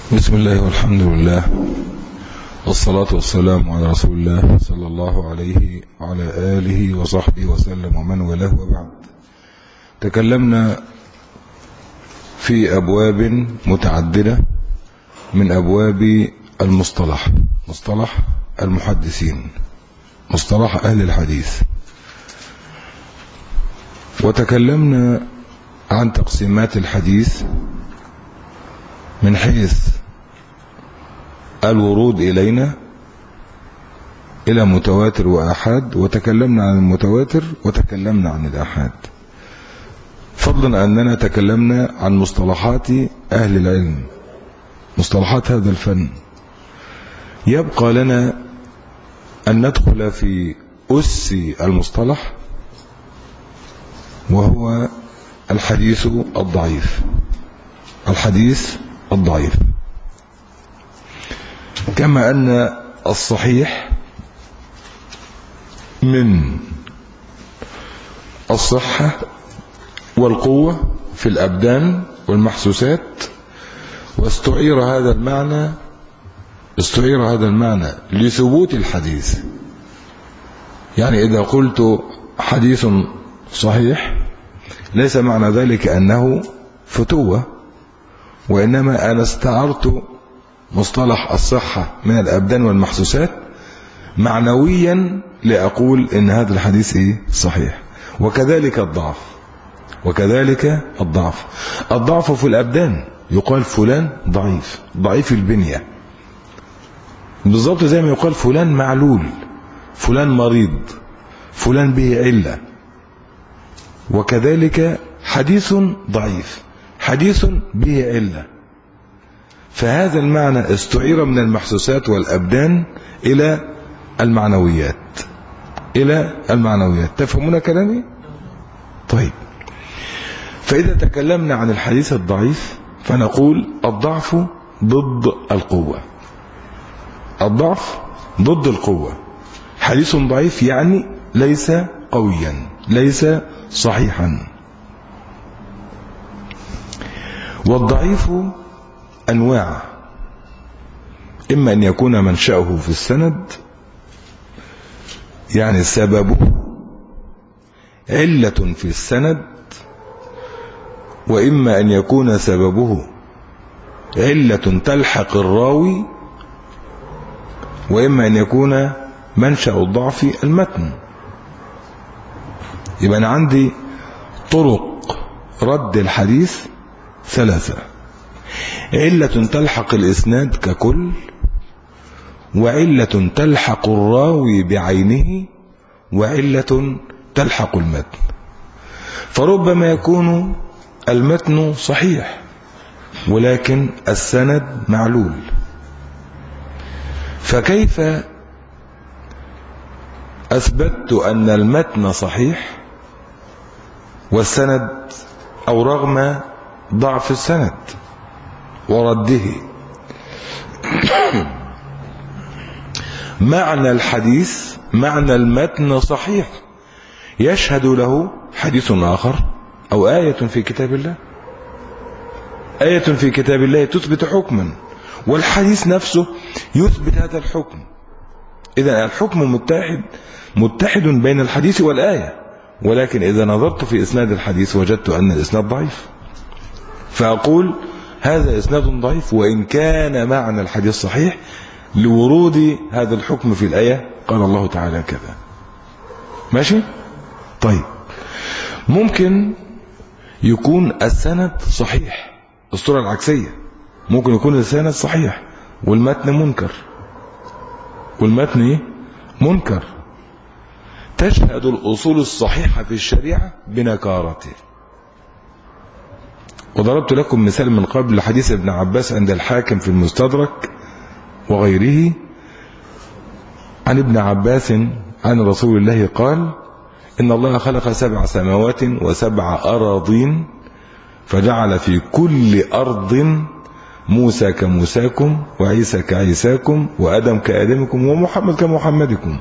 بسم الله والحمد لله والصلاة والسلام على رسول الله صلى الله عليه وعلى آله وصحبه وسلم ومن والاه وبعد تكلمنا في أبواب متعددة من أبواب المصطلح مصطلح المحدثين مصطلح أهل الحديث وتكلمنا عن تقسيمات الحديث من حيث الورود إلينا إلى متواتر وآحاد وتكلمنا عن المتواتر وتكلمنا عن الآحاد فضلا أننا تكلمنا عن مصطلحات أهل العلم مصطلحات هذا الفن يبقى لنا أن ندخل في أس المصطلح وهو الحديث الضعيف الحديث الضعيف كما أن الصحيح من الصحة والقوة في الأبدان والمحسوسات واستعير هذا المعنى استعير هذا المعنى لثبوت الحديث يعني إذا قلت حديث صحيح ليس معنى ذلك أنه فتوة وإنما أنا استعرت مصطلح الصحة من الأبدان والمحسوسات معنويا لأقول إن هذا الحديث إيه صحيح وكذلك الضعف وكذلك الضعف الضعف في الأبدان يقال فلان ضعيف ضعيف البنية بالضبط زي ما يقال فلان معلول فلان مريض فلان به علة وكذلك حديث ضعيف حديث به علة فهذا المعنى استعير من المحسوسات والأبدان إلى المعنويات إلى المعنويات تفهمون كلامي؟ طيب فإذا تكلمنا عن الحديث الضعيف فنقول الضعف ضد القوة الضعف ضد القوة حديث ضعيف يعني ليس قويا ليس صحيحا والضعيف أنواع إما أن يكون منشأه في السند يعني سببه علة في السند وإما أن يكون سببه علة تلحق الراوي وإما أن يكون منشأ الضعف المتن يبقى أنا عندي طرق رد الحديث ثلاثة علة تلحق الإسناد ككل وعلة تلحق الراوي بعينه وعلة تلحق المتن فربما يكون المتن صحيح ولكن السند معلول فكيف أثبتت أن المتن صحيح والسند أو رغم ضعف السند ورده معنى الحديث معنى المتن صحيح يشهد له حديث آخر أو آية في كتاب الله آية في كتاب الله تثبت حكما والحديث نفسه يثبت هذا الحكم إذا الحكم متحد متحد بين الحديث والآية ولكن إذا نظرت في إسناد الحديث وجدت أن الإسناد ضعيف فأقول هذا إسناد ضعيف وإن كان معنى الحديث صحيح لورود هذا الحكم في الآية قال الله تعالى كذا ماشي طيب ممكن يكون السند صحيح الصورة العكسية ممكن يكون السند صحيح والمتن منكر والمتن ايه منكر تشهد الأصول الصحيحة في الشريعة بنكارته وضربت لكم مثال من قبل حديث ابن عباس عند الحاكم في المستدرك وغيره عن ابن عباس عن رسول الله قال إن الله خلق سبع سماوات وسبع أراضين فجعل في كل أرض موسى كموساكم وعيسى كعيساكم وآدم كآدمكم ومحمد كمحمدكم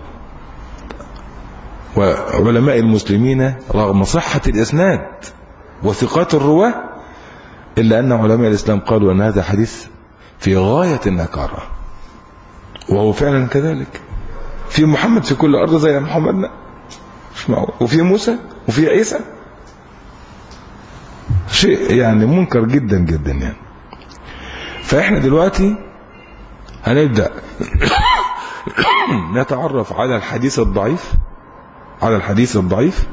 وعلماء المسلمين رغم صحة الإسناد وثقات الرواة إلا أن علماء الإسلام قالوا أن هذا حديث في غاية النكارة وهو فعلا كذلك في محمد في كل أرض زي محمدنا مش معقول وفي موسى وفي عيسى شيء يعني منكر جدا جدا يعني فاحنا دلوقتي هنبدأ نتعرف على الحديث الضعيف على الحديث الضعيف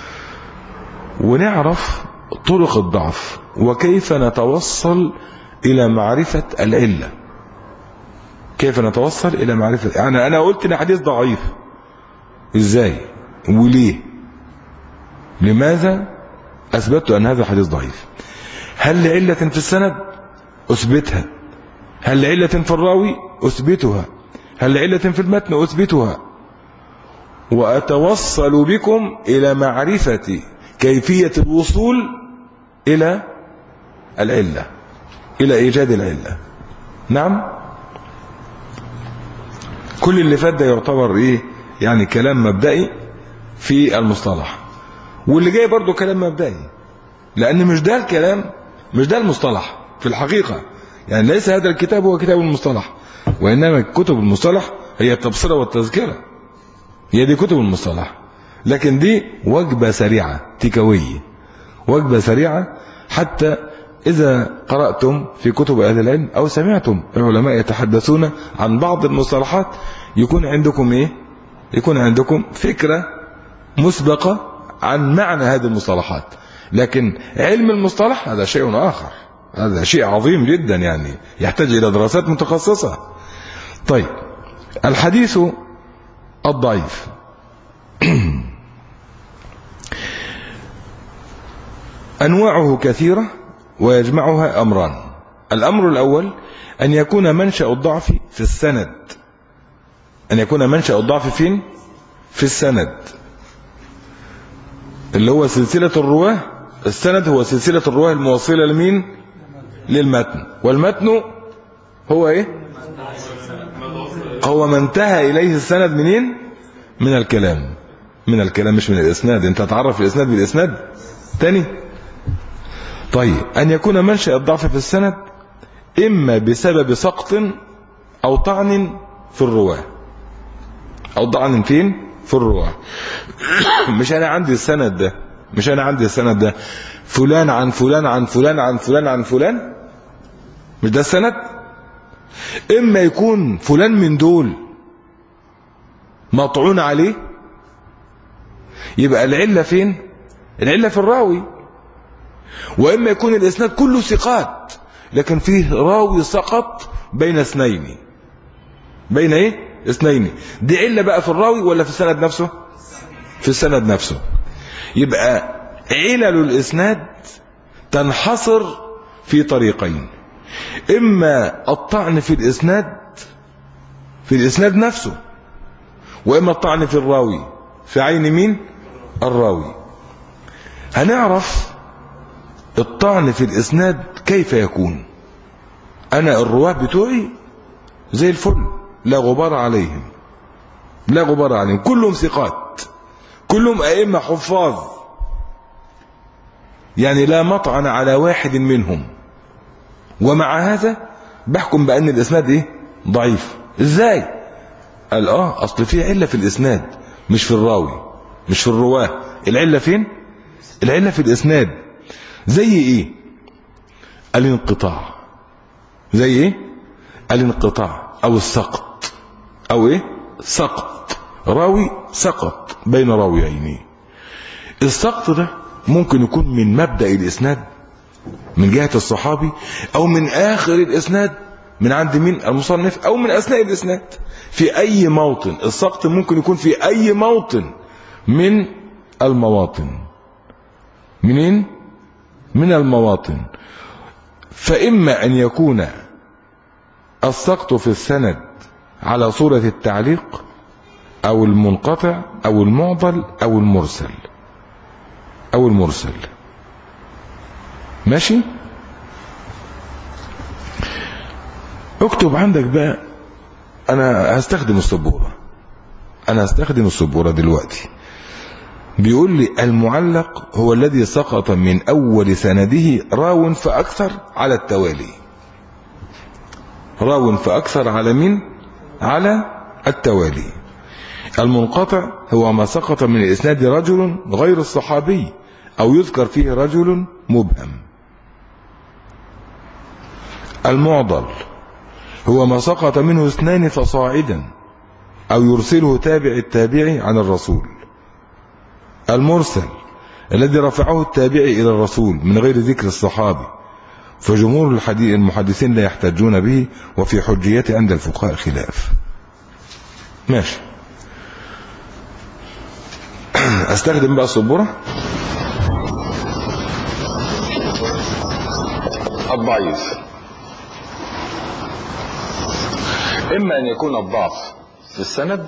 ونعرف طرق الضعف وكيف نتوصل إلى معرفة العلة كيف نتوصل إلى معرفة يعني أنا قلت إن حديث ضعيف إزاي وليه لماذا أثبتت أن هذا حديث ضعيف هل لعلة في السند أثبتها هل لعلة في الراوي أثبتها هل لعلة في المتن أثبتها وأتوصل بكم إلى معرفة كيفية الوصول إلى العلة إلى إيجاد العلة نعم كل اللي فات ده يعتبر إيه يعني كلام مبدئي في المصطلح واللي جاي برضو كلام مبدئي لأن مش ده الكلام مش ده المصطلح في الحقيقة يعني ليس هذا الكتاب هو كتاب المصطلح وإنما كتب المصطلح هي التبصرة والتذكرة هي دي كتب المصطلح لكن دي وجبة سريعة تكوية وجبة سريعة حتى إذا قرأتم في كتب أهل العلم أو سمعتم العلماء يتحدثون عن بعض المصطلحات يكون عندكم إيه يكون عندكم فكرة مسبقة عن معنى هذه المصطلحات لكن علم المصطلح هذا شيء آخر هذا شيء عظيم جدا يعني يحتاج إلى دراسات متخصصة طيب الحديث الضعيف أنواعه كثيرة ويجمعها أمران الأمر الأول أن يكون منشأ الضعف في السند أن يكون منشأ الضعف فين في السند اللي هو سلسلة الرواه السند هو سلسلة الرواه الموصلة لمين للمتن والمتن هو ايه هو ما انتهى إليه السند منين من الكلام من الكلام مش من الإسناد انت تعرف الإسناد بالإسناد تاني طيب أن يكون منشأ الضعف في السند إما بسبب سقط أو طعن في الرواه أو طعن فين في الرواه مش أنا عندي السند ده مش أنا عندي السند ده فلان عن فلان عن فلان عن فلان عن فلان مش ده السند إما يكون فلان من دول مطعون عليه يبقى العلة فين العلة في الراوي وإما يكون الإسناد كله ثقات لكن فيه راوي سقط بين اثنين بين ايه اثنين دي علة بقى في الراوي ولا في السند نفسه في السند نفسه يبقى علل الإسناد تنحصر في طريقين إما الطعن في الإسناد في الإسناد نفسه وإما الطعن في الراوي في عين مين الراوي هنعرف الطعن في الإسناد كيف يكون أنا الرواة بتوعي زي الفل لا غبار عليهم لا غبار عليهم كلهم ثقات كلهم أئمة حفاظ يعني لا مطعن على واحد منهم ومع هذا بحكم بأن الإسناد إيه ضعيف إزاي قال آه أصل في علة في الإسناد مش في الراوي مش في الرواه العلة فين العلة في الإسناد زي إيه الانقطاع زي إيه الانقطاع أو السقط أو إيه سقط راوي سقط بين راويين السقط ده ممكن يكون من مبدأ الإسناد من جهة الصحابي أو من آخر الإسناد من عند مين المصنف أو من أثناء الإسناد في أي موطن السقط ممكن يكون في أي موطن من المواطن منين من المواطن فإما أن يكون السقط في السند على صورة التعليق أو المنقطع أو المعضل أو المرسل أو المرسل ماشي اكتب عندك بقى أنا هستخدم السبورة أنا هستخدم السبورة دلوقتي بيقول لي المعلق هو الذي سقط من أول سنده راو فأكثر على التوالي راو فأكثر على مين على التوالي المنقطع هو ما سقط من الإسناد رجل غير الصحابي أو يذكر فيه رجل مبهم المعضل هو ما سقط منه اثنان فصاعدا أو يرسله تابع التابع عن الرسول المرسل الذي رفعه التابع إلى الرسول من غير ذكر الصحابي فجمهور المحدثين لا يحتجون به وفي حجيته عند الفقهاء خلاف ماشي استخدم بقى السبورة الضعيف إما أن يكون الضعف في السند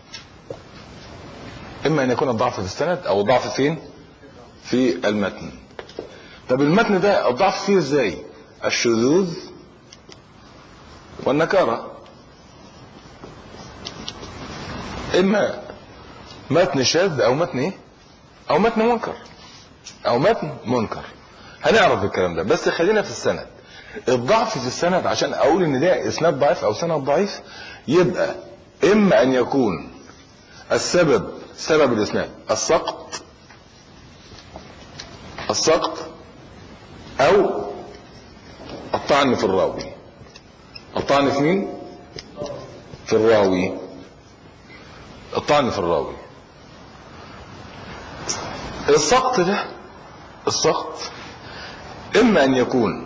إما أن يكون الضعف في السند أو الضعف فين في المتن طب المتن ده الضعف فيه ازاي الشذوذ والنكارة إما متن شاذ أو متن إيه أو متن منكر أو متن منكر هنعرف الكلام ده بس خلينا في السند الضعف في السند عشان اقول ان ده اسناد ضعيف او سند ضعيف يبقى اما ان يكون السبب سبب الاسناد السقط السقط او الطعن في الراوي الطعن في مين في الراوي الطعن في الراوي السقط ده السقط اما ان يكون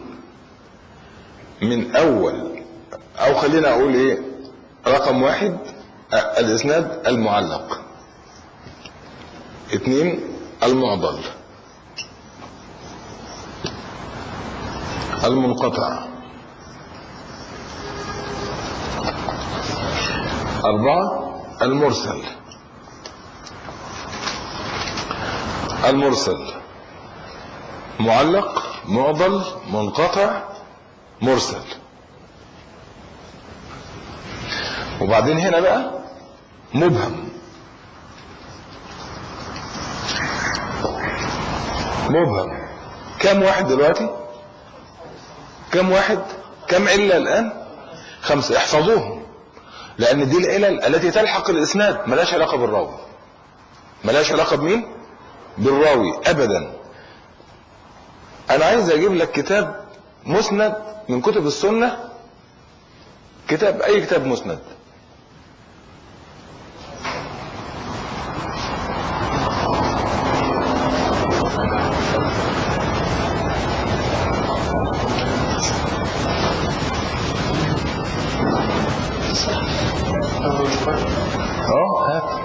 من اول او خلينا اقول ايه رقم واحد الاسناد المعلق اثنين المعضل المنقطع أربعة المرسل المرسل معلق معضل منقطع مرسل وبعدين هنا بقى مبهم مبهم كم واحد دلوقتي كم واحد كم علة الآن خمسة احفظوهم لأن دي العلل التي تلحق الإسناد ملاش علاقة بالراوي ملاش علاقة بمين بالراوي أبدا أنا عايز أجيب لك كتاب مسند من كتب السنة كتاب أي كتاب مسند اه هات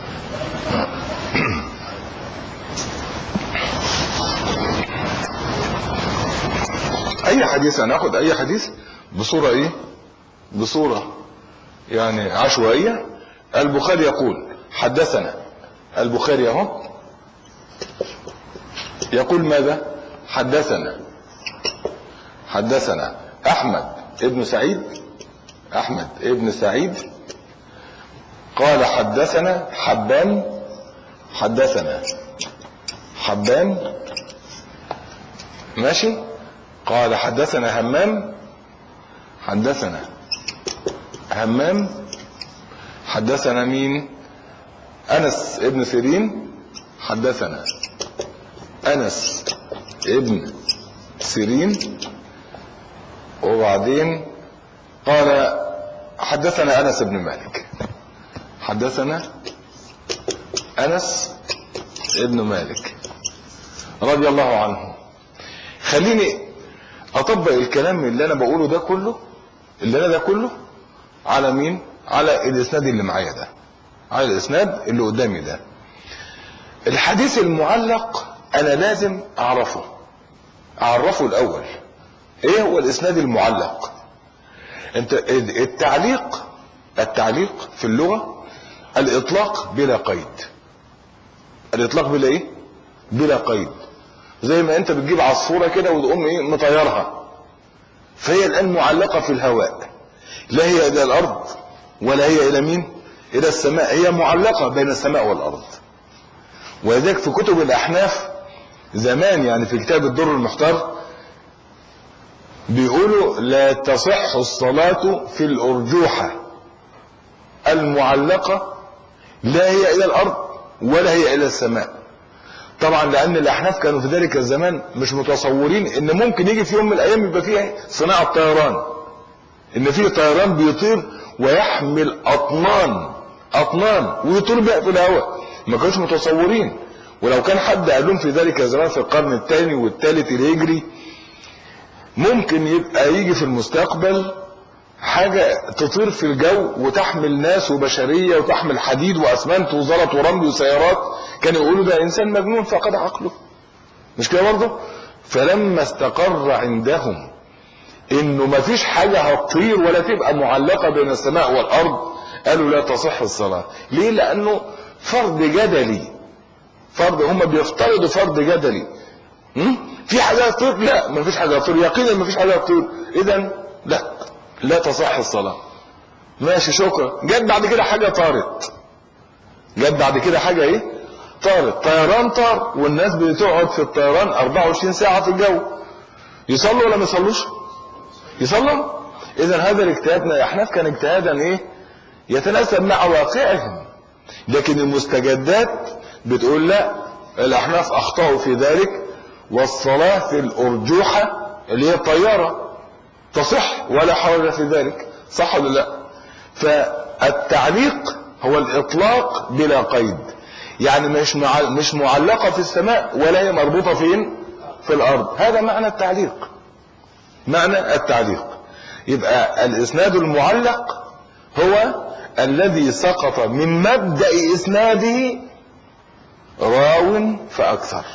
اي حديث هناخد اي حديث بصورة ايه بصورة يعني عشوائية البخاري يقول حدثنا البخاري اهو يقول ماذا حدثنا حدثنا احمد ابن سعيد احمد ابن سعيد قال حدثنا حبان حدثنا حبان ماشي قال حدثنا همام حدثنا همام حدثنا مين انس ابن سيرين حدثنا انس ابن سيرين وبعدين قال حدثنا انس بن مالك حدثنا انس ابن مالك رضي الله عنه خليني اطبق الكلام اللي انا بقوله ده كله اللي انا ده كله على مين على الاسناد اللي معايا ده على الاسناد اللي قدامي ده الحديث المعلق انا لازم اعرفه اعرفه الاول ايه هو الاسناد المعلق انت التعليق التعليق في اللغة الاطلاق بلا قيد الاطلاق بلا ايه بلا قيد زي ما انت بتجيب عصفورة كده وتقوم ايه مطيرها فهي الان معلقة في الهواء لا هي الى الارض ولا هي الى مين الى السماء هي معلقة بين السماء والارض ولذلك في كتب الاحناف زمان يعني في كتاب الدر المختار بيقولوا لا تصح الصلاة في الأرجوحة المعلقة لا هي إلى الأرض ولا هي إلى السماء طبعا لأن الأحناف كانوا في ذلك الزمان مش متصورين إن ممكن يجي في يوم من الأيام يبقى فيها صناعة طيران إن في طيران بيطير ويحمل أطنان أطنان ويطير بها في الهواء ما كانوش متصورين ولو كان حد قال لهم في ذلك الزمان في القرن الثاني والثالث الهجري ممكن يبقى يجي في المستقبل حاجة تطير في الجو وتحمل ناس وبشرية وتحمل حديد وأسمنت وزلط ورمل وسيارات كانوا يقولوا ده إنسان مجنون فقد عقله مش كده برضه فلما استقر عندهم انه ما فيش حاجة هتطير ولا تبقى معلقة بين السماء والارض قالوا لا تصح الصلاة ليه لانه فرض جدلي فرض هم بيفترضوا فرض جدلي م? في حاجة هتطير لا ما فيش حاجة هتطير يقينا ما فيش حاجة هتطير اذا لا لا تصح الصلاة ماشي شكرا جت بعد كده حاجة طارت جت بعد كده حاجة ايه طارت طيران طار والناس بتقعد في الطيران 24 ساعة في الجو يصلوا ولا ما يصلوش يصلوا اذا هذا الاجتهاد يا احناف كان اجتهادا ايه يتناسب مع واقعهم لكن المستجدات بتقول لا الاحناف اخطاوا في ذلك والصلاة في الارجوحة اللي هي الطيارة تصح ولا حرج في ذلك صح ولا لا فالتعليق هو الاطلاق بلا قيد يعني مش مش معلقة في السماء ولا هي مربوطة فين في الارض هذا معنى التعليق معنى التعليق يبقى الاسناد المعلق هو الذي سقط من مبدأ اسناده راو فاكثر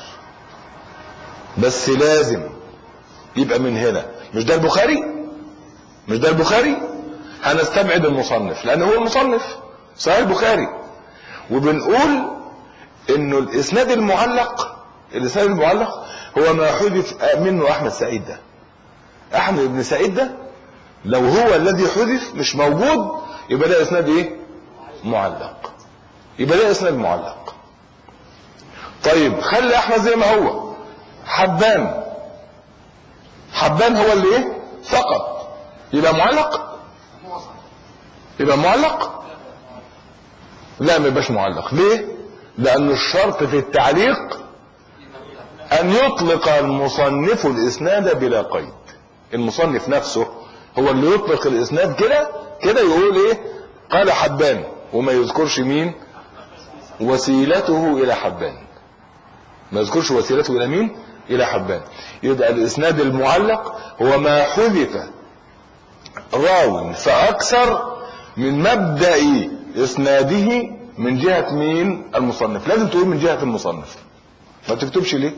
بس لازم يبقى من هنا مش ده البخاري مش ده البخاري هنستبعد المصنف لان هو المصنف صحيح البخاري وبنقول انه الاسناد المعلق الاسناد المعلق هو ما حذف منه احمد سعيد ده احمد بن سعيد ده لو هو الذي حذف مش موجود يبقى ده اسناد ايه معلق يبقى ده اسناد معلق طيب خلي احمد زي ما هو حبان حبان هو اللي ايه سقط يبقى معلق يبقى معلق لا ما يبقاش معلق ليه لان الشرط في التعليق ان يطلق المصنف الاسناد بلا قيد المصنف نفسه هو اللي يطلق الاسناد كده كده يقول ايه قال حبان وما يذكرش مين وسيلته الى حبان ما يذكرش وسيلته الى مين الى حبان يبقى الاسناد المعلق هو ما حذف راو فاكثر من مبدا اسناده من جهه مين المصنف لازم تقول من جهه المصنف ما تكتبش ليه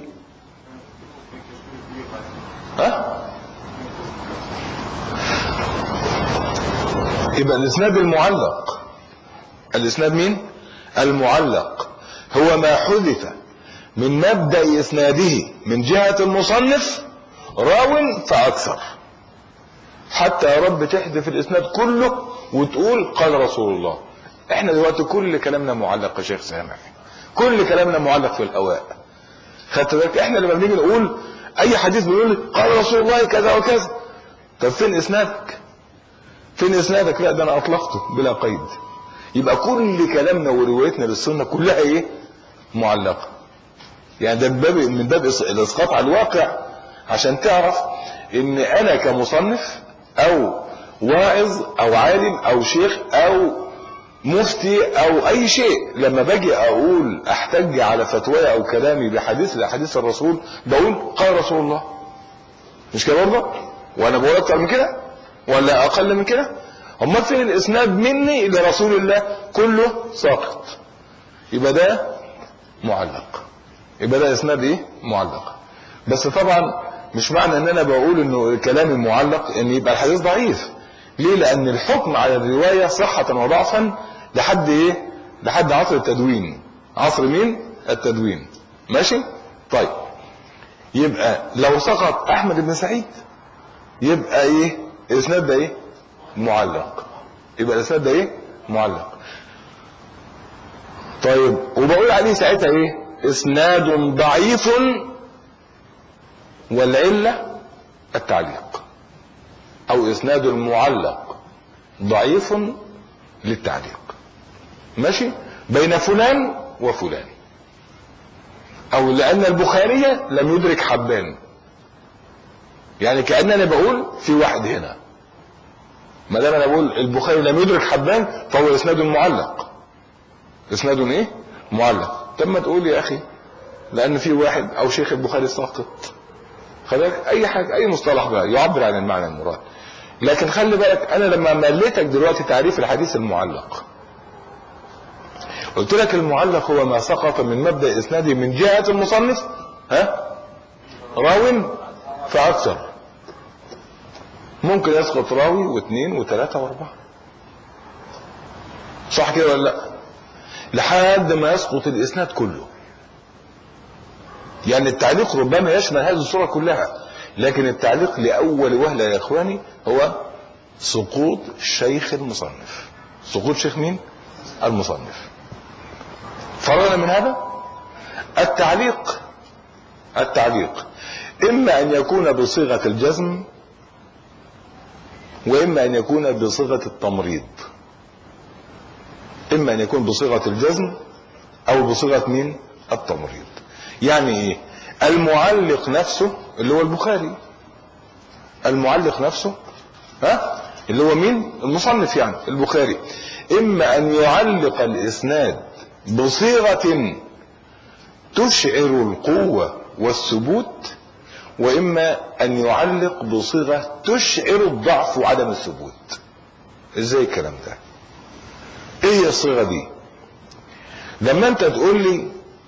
ها يبقى الاسناد المعلق الاسناد مين المعلق هو ما حذف من مبدأ اسناده من جهة المصنف راو فاكثر حتى يا رب تحذف الاسناد كله وتقول قال رسول الله احنا دلوقتي كل كلامنا معلق يا شيخ سامح كل كلامنا معلق في الهواء خدت بالك احنا لما بنيجي نقول اي حديث بيقول قال رسول الله كذا وكذا طب فين اسنادك فين اسنادك لا ده انا اطلقته بلا قيد يبقى كل كلامنا وروايتنا للسنه كلها ايه معلقه يعني ده من باب من باب الاسقاط على الواقع عشان تعرف ان انا كمصنف او واعظ او عالم او شيخ او مفتي او اي شيء لما باجي اقول احتج على فتواي او كلامي بحديث لاحاديث الرسول بقول قال رسول الله مش كده برضه وانا بقول اكتر من كده ولا اقل من كده امال فين الاسناد مني الى رسول الله كله ساقط يبقى ده معلق يبقى ده اسناد ايه معلق بس طبعا مش معنى ان انا بقول انه كلامي معلق ان يبقى الحديث ضعيف ليه لان الحكم على الروايه صحه وضعفا لحد ايه لحد عصر التدوين عصر مين التدوين ماشي طيب يبقى لو سقط احمد بن سعيد يبقى ايه الاسناد ده ايه معلق يبقى الاسناد ده ايه معلق طيب وبقول عليه ساعتها ايه اسناد ضعيف والعله التعليق أو إسناد المعلق ضعيف للتعليق ماشي بين فلان وفلان أو لأن البخاري لم يدرك حبان يعني كأنني بقول في واحد هنا ما دام انا بقول البخاري لم يدرك حبان فهو اسناد معلق اسناد ايه معلق طب ما تقول يا اخي لان في واحد او شيخ البخاري ساقط خلي اي حاجه اي مصطلح بقى يعبر عن المعنى المراد لكن خلي بالك انا لما مليتك دلوقتي تعريف الحديث المعلق قلت لك المعلق هو ما سقط من مبدا اسناده من جهه المصنف ها راو فاكثر ممكن يسقط راوي واثنين وثلاثة واربعة صح كده ولا لا لحد ما يسقط الاسناد كله يعني التعليق ربما يشمل هذه الصورة كلها لكن التعليق لأول وهلة يا إخواني هو سقوط شيخ المصنف سقوط شيخ مين المصنف فرغنا من هذا التعليق التعليق إما أن يكون بصيغة الجزم وإما أن يكون بصيغة التمريض إما أن يكون بصيغة الجزم أو بصيغة مين التمريض يعني إيه المعلق نفسه اللي هو البخاري المعلق نفسه ها اللي هو مين المصنف يعني البخاري إما أن يعلق الإسناد بصيغة تشعر القوة والثبوت واما ان يعلق بصيغه تشعر الضعف وعدم الثبوت ازاي الكلام ده ايه هي الصيغه دي لما انت تقول لي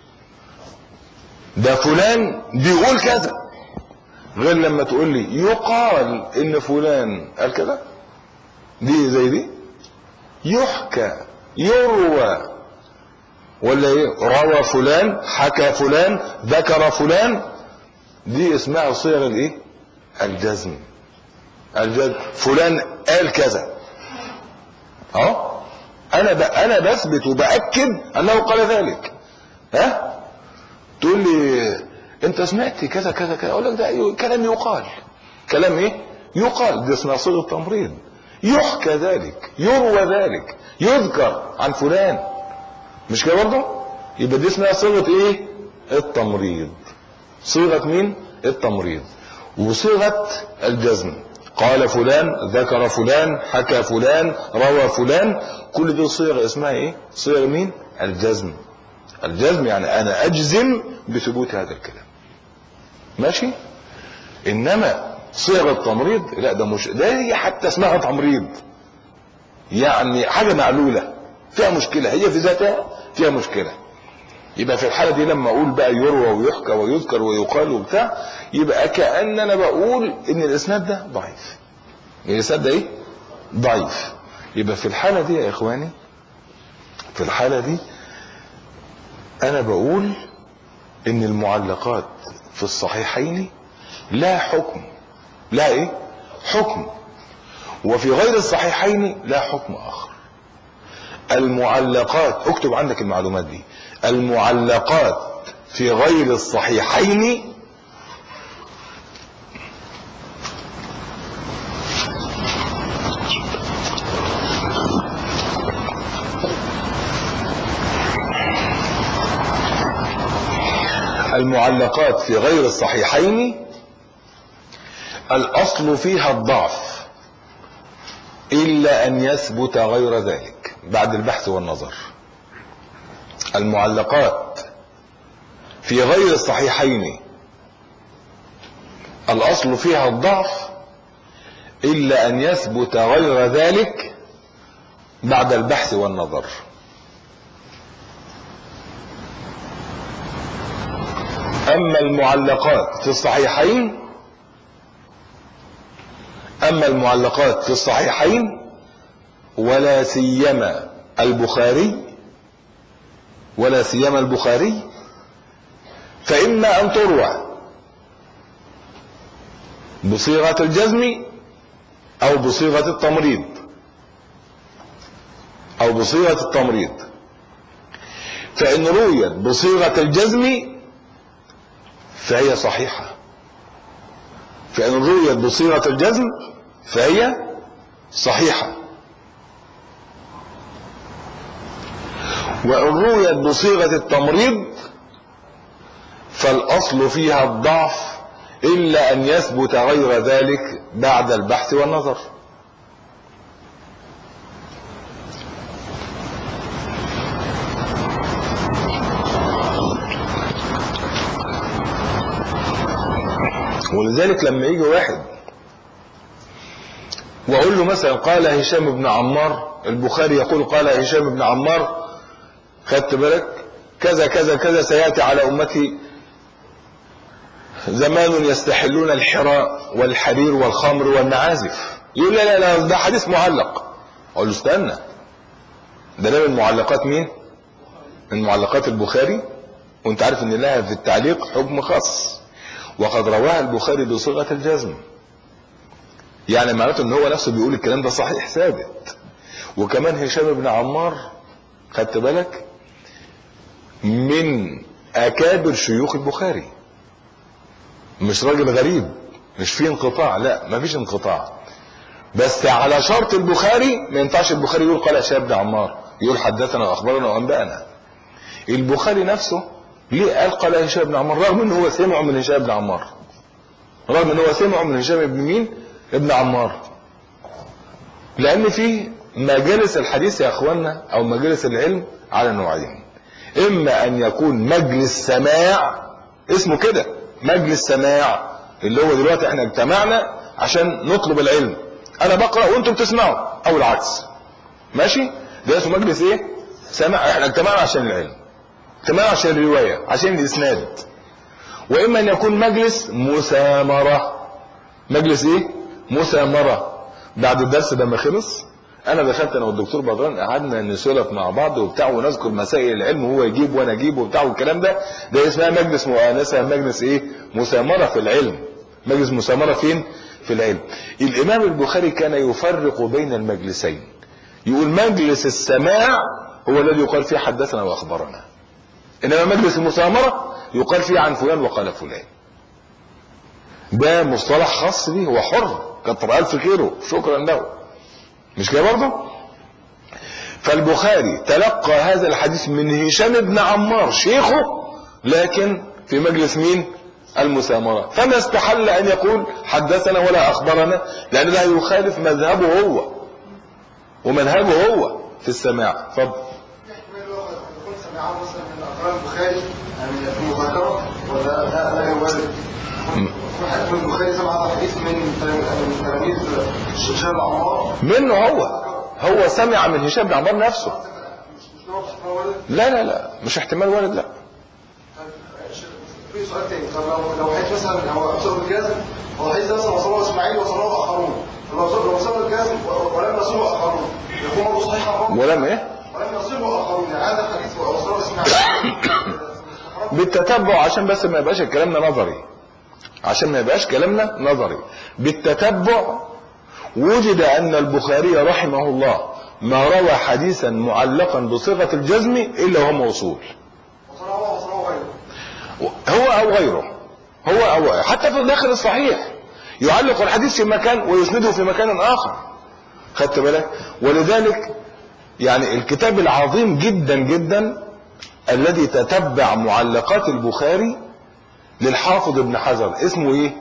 ده فلان بيقول كذا غير لما تقول لي يقال ان فلان قال كذا دي زي دي يحكى يروى ولا ايه روى فلان حكى فلان ذكر فلان دي اسمها صيغ الايه الجزم الجزم فلان قال كذا اه انا ب... انا بثبت وباكد انه قال ذلك ها تقول لي انت سمعت كذا كذا كذا اقول لك ده أيوه كلام يقال كلام ايه يقال دي اسمها صيغه تمريض يحكى ذلك يروى ذلك يذكر عن فلان مش كده برضه يبقى دي اسمها صيغه ايه التمريض صيغة مين التمريض وصيغة الجزم قال فلان ذكر فلان حكى فلان روى فلان كل دي صيغ اسمها ايه صيغ مين الجزم الجزم يعني انا اجزم بثبوت هذا الكلام ماشي انما صيغ التمريض لا ده مش ده هي حتى اسمها تمريض يعني حاجه معلوله فيها مشكله هي في ذاتها فيها مشكله يبقى في الحالة دي لما اقول بقى يروى ويحكى ويذكر ويقال وبتاع يبقى كأن انا بقول ان الاسناد ده ضعيف الاسناد ده ايه ضعيف يبقى في الحالة دي يا اخواني في الحالة دي انا بقول ان المعلقات في الصحيحين لا حكم لا ايه حكم وفي غير الصحيحين لا حكم اخر المعلقات اكتب عندك المعلومات دي المعلقات في غير الصحيحين المعلقات في غير الصحيحين الاصل فيها الضعف الا ان يثبت غير ذلك بعد البحث والنظر المعلقات في غير الصحيحين الاصل فيها الضعف الا ان يثبت غير ذلك بعد البحث والنظر اما المعلقات في الصحيحين اما المعلقات في الصحيحين ولا سيما البخاري ولا سيما البخاري فإما أن تروى بصيغة الجزم أو بصيغة التمريض أو بصيغة التمريض فإن رويت بصيغة الجزم فهي صحيحة فإن رويت بصيغة الجزم فهي صحيحة وإن رويت بصيغة التمريض فالأصل فيها الضعف إلا أن يثبت غير ذلك بعد البحث والنظر ولذلك لما يجي واحد واقول له مثلا قال هشام بن عمار البخاري يقول قال هشام بن عمار خدت بالك كذا كذا كذا سياتي على امتي زمان يستحلون الحراء والحرير والخمر والمعازف يقول لا لا لا ده حديث معلق اقول له استنى ده ده من معلقات مين من معلقات البخاري وانت عارف ان لها في التعليق حكم خاص وقد رواها البخاري بصيغه الجزم يعني معناته ان هو نفسه بيقول الكلام ده صحيح ثابت وكمان هشام بن عمار خدت بالك من اكابر شيوخ البخاري مش راجل غريب مش فيه انقطاع لا ما فيش انقطاع بس على شرط البخاري ما ينفعش البخاري يقول قال هشام بن عمار يقول حدثنا واخبرنا وانبانا البخاري نفسه ليه قال قال هشام بن عمار رغم ان هو سمعه من هشام بن عمار رغم ان هو سمعه من هشام بن مين ابن عمار لان في مجالس الحديث يا اخوانا او مجالس العلم على نوعين اما ان يكون مجلس سماع اسمه كده مجلس سماع اللي هو دلوقتي احنا اجتمعنا عشان نطلب العلم انا بقرا وانتم بتسمعوا او العكس ماشي ده اسمه مجلس ايه سماع احنا اجتمعنا عشان العلم اجتمعنا عشان الروايه عشان الاسناد واما ان يكون مجلس مسامره مجلس ايه مسامره بعد الدرس ده ما خلص انا دخلت انا والدكتور بدران قعدنا نسولف مع بعض وبتاع ونذكر مسائل العلم وهو يجيب وانا اجيب وبتاع والكلام ده ده اسمها مجلس مؤانسه مجلس ايه مسامره في العلم مجلس مسامره فين في العلم الامام البخاري كان يفرق بين المجلسين يقول مجلس السماع هو الذي يقال فيه حدثنا واخبرنا انما مجلس المسامره يقال فيه عن فلان وقال فلان ده مصطلح خاص به هو حر كتر الف خيره شكرا له مش كده برضه فالبخاري تلقى هذا الحديث من هشام بن عمار شيخه لكن في مجلس مين المسامرة فما استحل ان يقول حدثنا ولا اخبرنا لان ده يخالف مذهبه هو ومنهجه هو في السماع اتفضل يكون سمعه مثلا من اقران البخاري يعني في المذاكره ولا لا لا يوارد واحد من البخاري سمع هذا الحديث من من تلاميذ الشيخ عمار منه هو هو سمع من هشام بن عمار نفسه مش مش ده واضح إن هو وارد لا لا لا مش احتمال وارد لا طيب، في سؤال تاني طب لو لو حديث مثلا هو ابصر بالجازم هو الحديث ده مثلا وصله اسماعيل وصله اخرون لو وصل لو وصل بالجازم ولم يصله اخرون يكون برضه صحيح اخرون ولم ايه ولم يصله اخرون يعني هذا الحديث وصله اسماعيل بالتتبع عشان بس ما يبقاش كلامنا نظري عشان ما يبقاش كلامنا نظري بالتتبع وجد ان البخاري رحمه الله ما روى حديثا معلقا بصيغه الجزم الا وهو موصول وصله هو وصله غيره هو او غيره هو او حتى في داخل الصحيح يعلق الحديث في مكان ويسنده في مكان اخر خدت بالك ولذلك يعني الكتاب العظيم جدا جدا الذي تتبع معلقات البخاري للحافظ ابن حجر اسمه ايه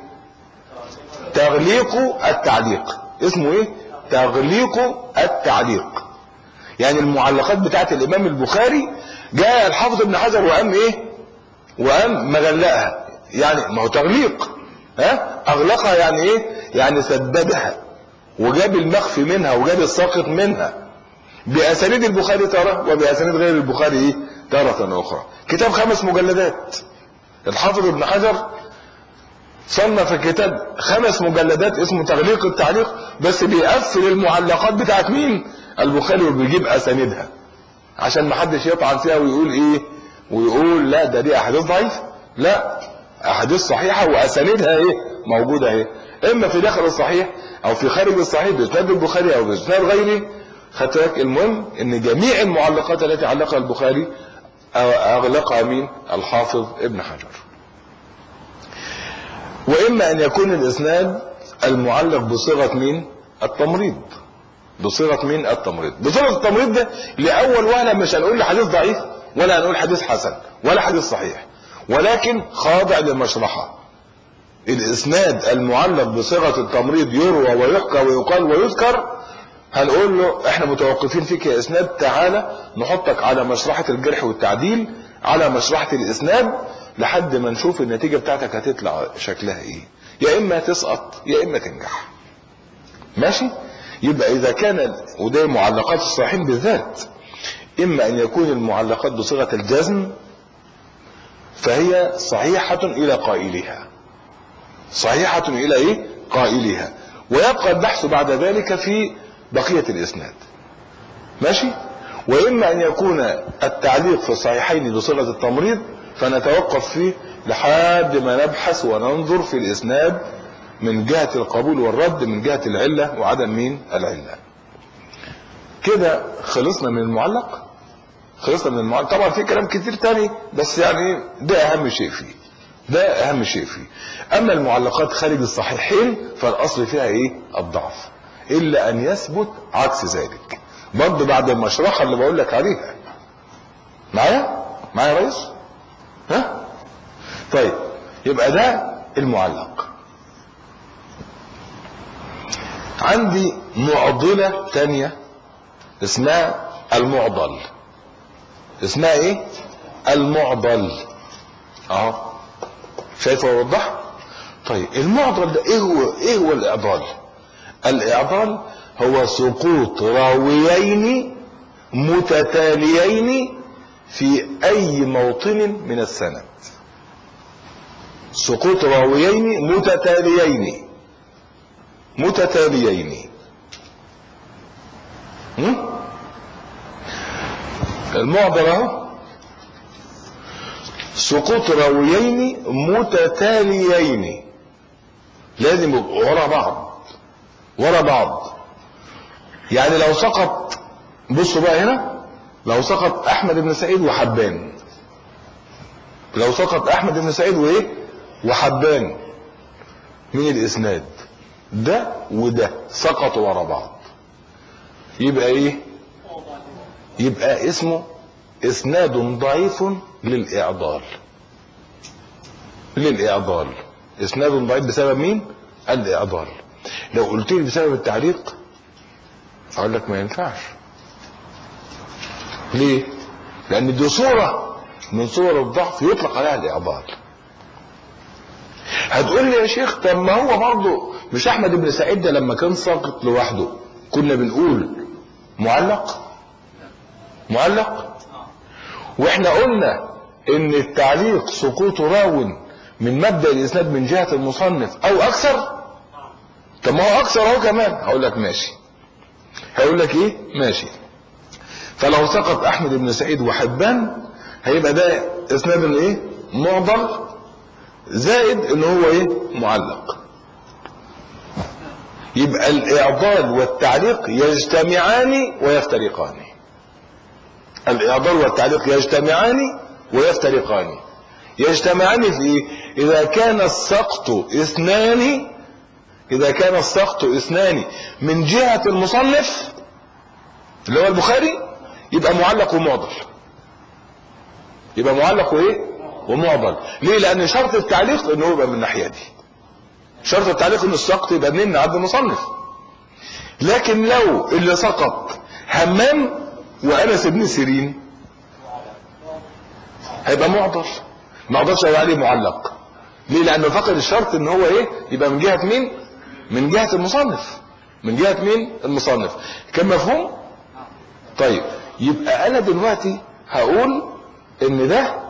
تغليق التعليق اسمه ايه تغليق التعليق يعني المعلقات بتاعت الامام البخاري جاء الحافظ ابن حجر وقام ايه وقام مغلقها يعني ما هو تغليق ها اغلقها يعني ايه يعني سددها وجاب المخفي منها وجاب الساقط منها باسانيد البخاري تاره وباسانيد غير البخاري ايه تاره اخرى كتاب خمس مجلدات الحافظ ابن حجر صنف كتاب خمس مجلدات اسمه تغليق التعليق بس بيقفل المعلقات بتاعت مين البخاري وبيجيب اسانيدها عشان ما حدش يطعن فيها ويقول ايه ويقول لا ده دي احاديث ضعيفه لا احاديث صحيحه واسانيدها ايه موجوده اهي اما في داخل الصحيح او في خارج الصحيح باسناد البخاري او باسناد غيره خدت بالك المهم ان جميع المعلقات التي علقها البخاري اغلقها مين الحافظ ابن حجر واما ان يكون الاسناد المعلق بصيغه مين التمريض بصيغه مين التمريض بصيغه التمريض ده لاول وهله مش هنقول حديث ضعيف ولا هنقول حديث حسن ولا حديث صحيح ولكن خاضع للمشرحه الاسناد المعلق بصيغه التمريض يروى ويحكى ويقال ويذكر هنقول له احنا متوقفين فيك يا اسناد تعالى نحطك على مشرحه الجرح والتعديل على مشرحه الاسناد لحد ما نشوف النتيجه بتاعتك هتطلع شكلها ايه يا اما تسقط يا اما تنجح ماشي يبقى اذا كان وده معلقات الصحيحين بالذات اما ان يكون المعلقات بصيغه الجزم فهي صحيحه الى قائلها صحيحه الى ايه قائلها ويبقى البحث بعد ذلك في بقيه الاسناد ماشي واما ان يكون التعليق في الصحيحين بصيغه التمريض فنتوقف فيه لحد ما نبحث وننظر في الاسناد من جهة القبول والرد من جهة العلة وعدم مين العلة كده خلصنا من المعلق خلصنا من المعلق طبعا في كلام كتير تاني بس يعني ده اهم شيء فيه ده اهم شيء فيه اما المعلقات خارج الصحيحين فالاصل فيها ايه الضعف الا ان يثبت عكس ذلك برضه بعد المشرحة اللي بقول لك عليها معايا معايا يا ريس ها طيب يبقى ده المعلق عندي معضلة تانية اسمها المعضل اسمها ايه المعضل اهو شايفه اوضح طيب المعضل ده ايه هو ايه هو الاعضال الاعضال هو سقوط راويين متتاليين في اي موطن من السند سقوط راويين متتاليين متتاليين المعضل اهو سقوط راويين متتاليين لازم يبقوا ورا بعض ورا بعض يعني لو سقط بصوا بقى هنا لو سقط احمد بن سعيد وحبان لو سقط احمد بن سعيد وايه وحبان من الاسناد ده وده سقطوا ورا بعض يبقى ايه يبقى اسمه اسناد ضعيف للاعضال للاعضال اسناد ضعيف بسبب مين الاعضال لو قلت لي بسبب التعليق اقول لك ما ينفعش ليه لان دي صورة من صور الضعف يطلق عليها الاعضال هتقول لي يا شيخ طب ما هو برضه مش احمد بن سعيد ده لما كان ساقط لوحده كنا بنقول معلق معلق واحنا قلنا ان التعليق سقوط راو من مبدا الاسناد من جهه المصنف او اكثر طب ما هو اكثر اهو كمان هقول لك ماشي هقول لك ايه ماشي فلو سقط احمد بن سعيد وحبان هيبقى ده اسناد الايه معضل زائد ان هو ايه معلق يبقى الاعضال والتعليق يجتمعان ويفترقان الاعضال والتعليق يجتمعان ويفترقان يجتمعان في ايه اذا كان السقط اثنان اذا كان السقط اثنان من جهة المصنف اللي هو البخاري يبقى معلق ومعضل يبقى معلق وايه ومعضل ليه لان شرط التعليق انه يبقى من الناحيه دي شرط التعليق ان السقط يبقى منين عبد المصنف لكن لو اللي سقط همام وانس بن سيرين هيبقى معضل ما اقدرش اقول عليه معلق ليه لانه فقد الشرط ان هو ايه يبقى من جهه مين من جهه المصنف من جهه مين المصنف كان مفهوم طيب يبقى انا دلوقتي هقول ان ده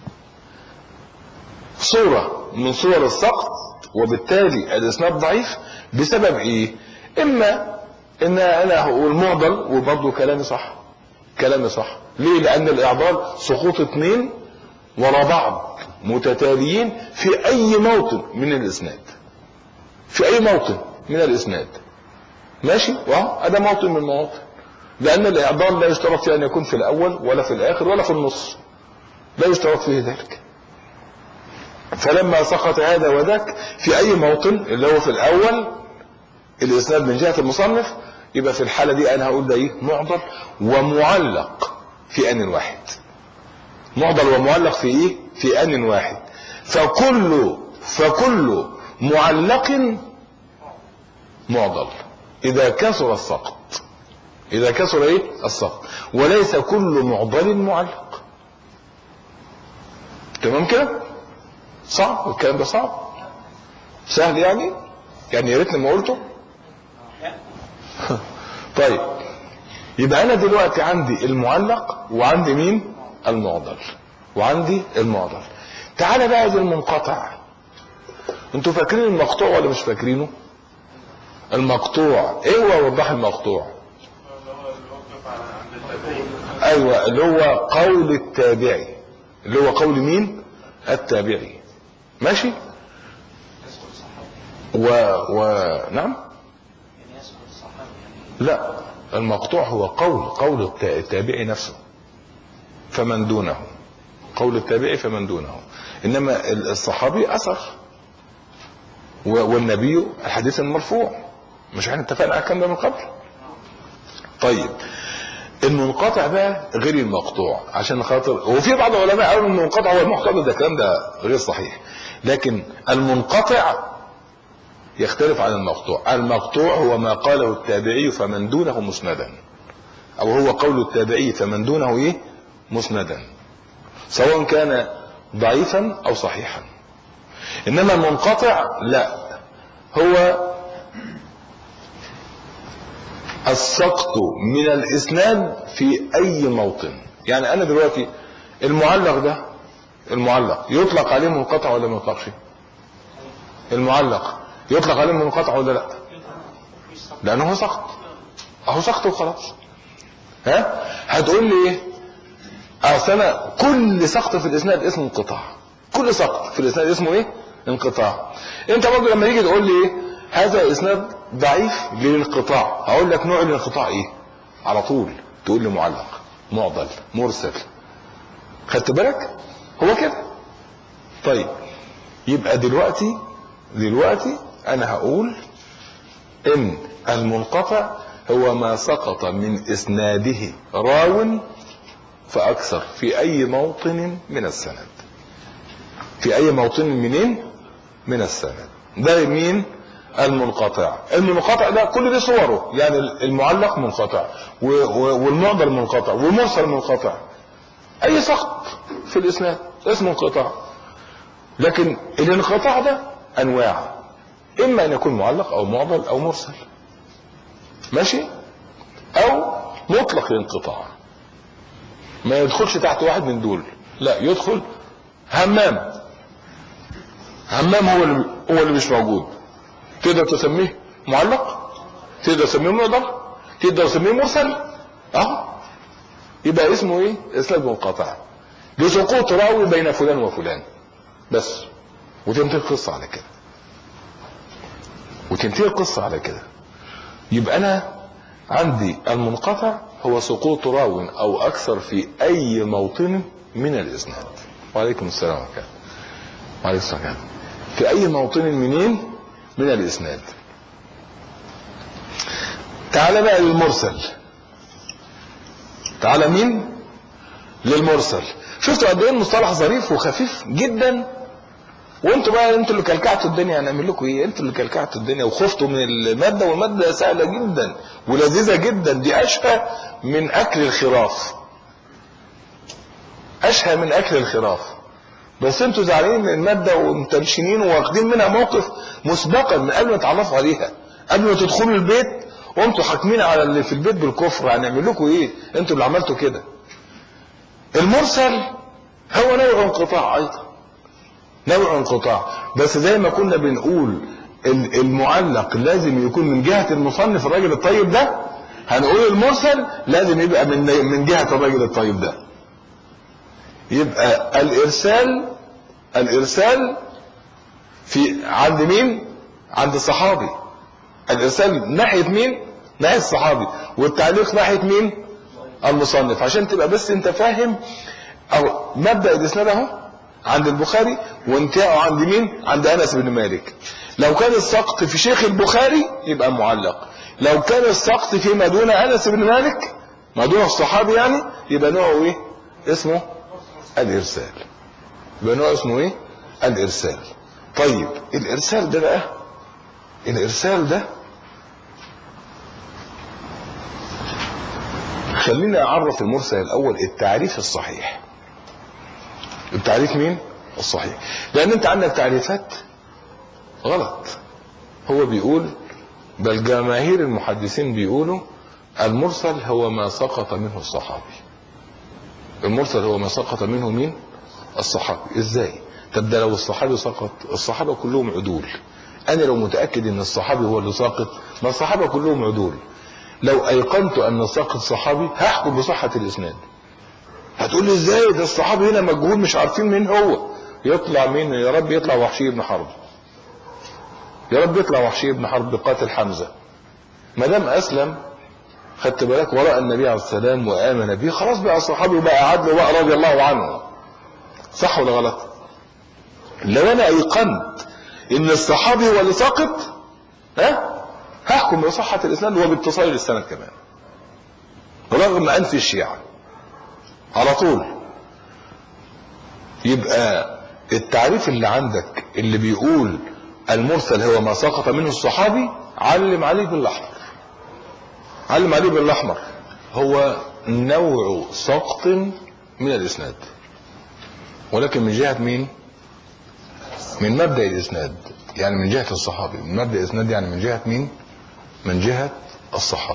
صورة من صور السقط وبالتالي الاسناد ضعيف بسبب ايه اما ان انا هقول معضل وبرضه كلامي صح كلامي صح ليه لان الاعضال سقوط اتنين ورا بعض متتاليين في اي موطن من الاسناد في اي موطن من الاسناد ماشي واهو ده موطن من المواطن لان الاعضال لا يشترط فيه ان يكون في الاول ولا في الاخر ولا في النص لا يشترط فيه ذلك فلما سقط هذا وذاك في اي موطن اللي هو في الاول الاسناد من جهه المصنف يبقى في الحاله دي انا هقول ده ايه معضل ومعلق في ان واحد معضل ومعلق في ايه في ان واحد فكل فكل معلق معضل اذا كثر السقط اذا كثر ايه السقط وليس كل معضل معلق تمام كده صعب الكلام ده صعب سهل يعني يعني يا ريتني ما قلته طيب يبقى انا دلوقتي عندي المعلق وعندي مين المعضل وعندي المعضل تعالى بقى دي المنقطع انتوا فاكرين المقطوع ولا مش فاكرينه المقطوع ايه هو وضح المقطوع ايوه اللي هو قول التابعي اللي هو قول مين التابعي ماشي و... و... نعم لا المقطوع هو قول قول الت- التابعي نفسه فمن دونه قول التابعي فمن دونه انما ال- الصحابي اثر و- والنبي الحديث المرفوع مش احنا اتفقنا على الكلام ده من قبل طيب المنقطع بقى غير المقطوع عشان خاطر وفي بعض العلماء قالوا ان المنقطع هو المقطوع ده الكلام ده غير صحيح لكن المنقطع يختلف عن المقطوع المقطوع هو ما قاله التابعي فمن دونه مسندا او هو قول التابعي فمن دونه ايه مسندا سواء كان ضعيفا او صحيحا انما المنقطع لا هو السقط من الاسناد في اي موطن يعني انا دلوقتي المعلق ده المعلق يطلق عليه منقطع ولا ما يطلقش المعلق يطلق عليه منقطع ولا لا لانه هو سقط اهو سقط وخلاص ها هتقول لي ايه اصل انا كل سقط في الاسناد اسمه انقطاع كل سقط في الاسناد اسمه ايه انقطاع انت برضه لما يجي تقول لي ايه هذا اسناد ضعيف للانقطاع هقول لك نوع الانقطاع ايه على طول تقول لي معلق معضل مرسل خدت بالك هو كده طيب يبقى دلوقتي دلوقتي انا هقول ان المنقطع هو ما سقط من اسناده راو فاكثر في اي موطن من السند في اي موطن منين من السند ده مين المنقطع المنقطع ده كل دي صوره يعني المعلق منقطع و- و- والمعضل منقطع والمرسل منقطع اي سقط في الاسناد اسمه انقطاع لكن الانقطاع ده انواع اما ان يكون معلق او معضل او مرسل ماشي او مطلق الانقطاع ما يدخلش تحت واحد من دول لا يدخل همام همام هو اللي هو اللي مش موجود تقدر تسميه معلق تقدر تسميه معضل تقدر تسميه مرسل اه يبقى اسمه ايه اسناد منقطع لسقوط راوي بين فلان وفلان بس وتنتهي القصه على كده وتنتهي القصه على كده يبقى انا عندي المنقطع هو سقوط راو او اكثر في اي موطن من الاسناد وعليكم السلام ورحمه الله وعليكم السلام في اي موطن منين من الاسناد تعال بقى للمرسل تعال مين للمرسل شفتوا قد ايه المصطلح ظريف وخفيف جدا وانتوا بقى انتوا اللي كلكعتوا الدنيا هنعمل لكم ايه انتوا اللي كلكعتوا الدنيا وخفتوا من الماده والماده سهله جدا ولذيذه جدا دي اشهى من اكل الخراف اشهى من اكل الخراف بس انتوا زعلانين من الماده ومتنشنين واخدين منها موقف مسبقا من قبل ما تعرفوا عليها قبل ما تدخلوا البيت وانتوا حاكمين على اللي في البيت بالكفر هنعمل لكم ايه انتوا اللي عملتوا كده المرسل هو نوع انقطاع ايضا نوع انقطاع بس زي ما كنا بنقول ال- المعلق لازم يكون من جهة المصنف الراجل الطيب ده هنقول المرسل لازم يبقى من من جهة الراجل الطيب ده يبقى الارسال الارسال في عند مين عند الصحابي الارسال ناحية مين ناحية الصحابي والتعليق ناحية مين المصنف عشان تبقى بس انت فاهم او مبدأ الاسناد اهو عند البخاري وانتهاءه عند مين عند انس بن مالك لو كان السقط في شيخ البخاري يبقى معلق لو كان السقط فيما دون انس بن مالك ما دون الصحابي يعني يبقى نوعه ايه اسمه الارسال يبقى نوعه اسمه ايه الارسال طيب الارسال ده بقى الارسال ده خليني اعرف المرسل الاول التعريف الصحيح التعريف مين الصحيح لان انت عندك تعريفات غلط هو بيقول بل جماهير المحدثين بيقولوا المرسل هو ما سقط منه الصحابي المرسل هو ما سقط منه مين الصحابي ازاي طب ده لو الصحابي سقط الصحابه كلهم عدول انا لو متاكد ان الصحابي هو اللي ساقط ما الصحابه كلهم عدول لو ايقنت ان الساقط صحابي هحكم بصحه الاسناد هتقول لي ازاي ده الصحابي هنا مجهول مش عارفين مين هو يطلع مين يا رب يطلع وحشي بن حرب يا رب يطلع وحشي بن حرب قاتل حمزه ما دام اسلم خدت بالك وراء النبي عليه السلام وامن به خلاص بقى صحابي وبقى عدل وبقى رضي الله عنه صح ولا غلط لو انا ايقنت ان الصحابي هو اللي ساقط ها هحكم بصحة الاسناد وباتصال السند كمان رغم انف الشيعة على طول يبقى التعريف اللي عندك اللي بيقول المرسل هو ما سقط منه الصحابي علم عليه بالاحمر علم عليه بالاحمر هو نوع سقط من الاسناد ولكن من جهة مين من مبدأ الاسناد يعني من جهة الصحابي من مبدأ الاسناد يعني من جهة مين من جهة الصحابة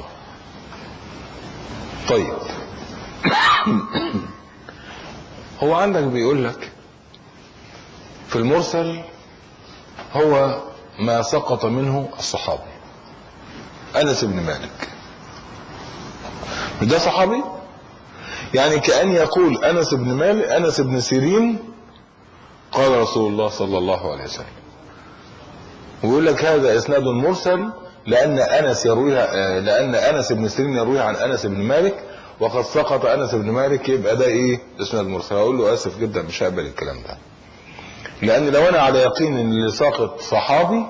طيب هو عندك بيقول لك في المرسل هو ما سقط منه الصحابي انس بن مالك ده صحابي يعني كأن يقول انس بن مالك انس بن سيرين قال رسول الله صلى الله عليه وسلم ويقول لك هذا اسناد مرسل لان انس يرويها لان انس بن سيرين يرويها عن انس بن مالك وقد سقط انس بن مالك يبقى ده ايه اسناد مرسل اقول له اسف جدا مش هقبل الكلام ده لان لو انا على يقين ان اللي ساقط صحابي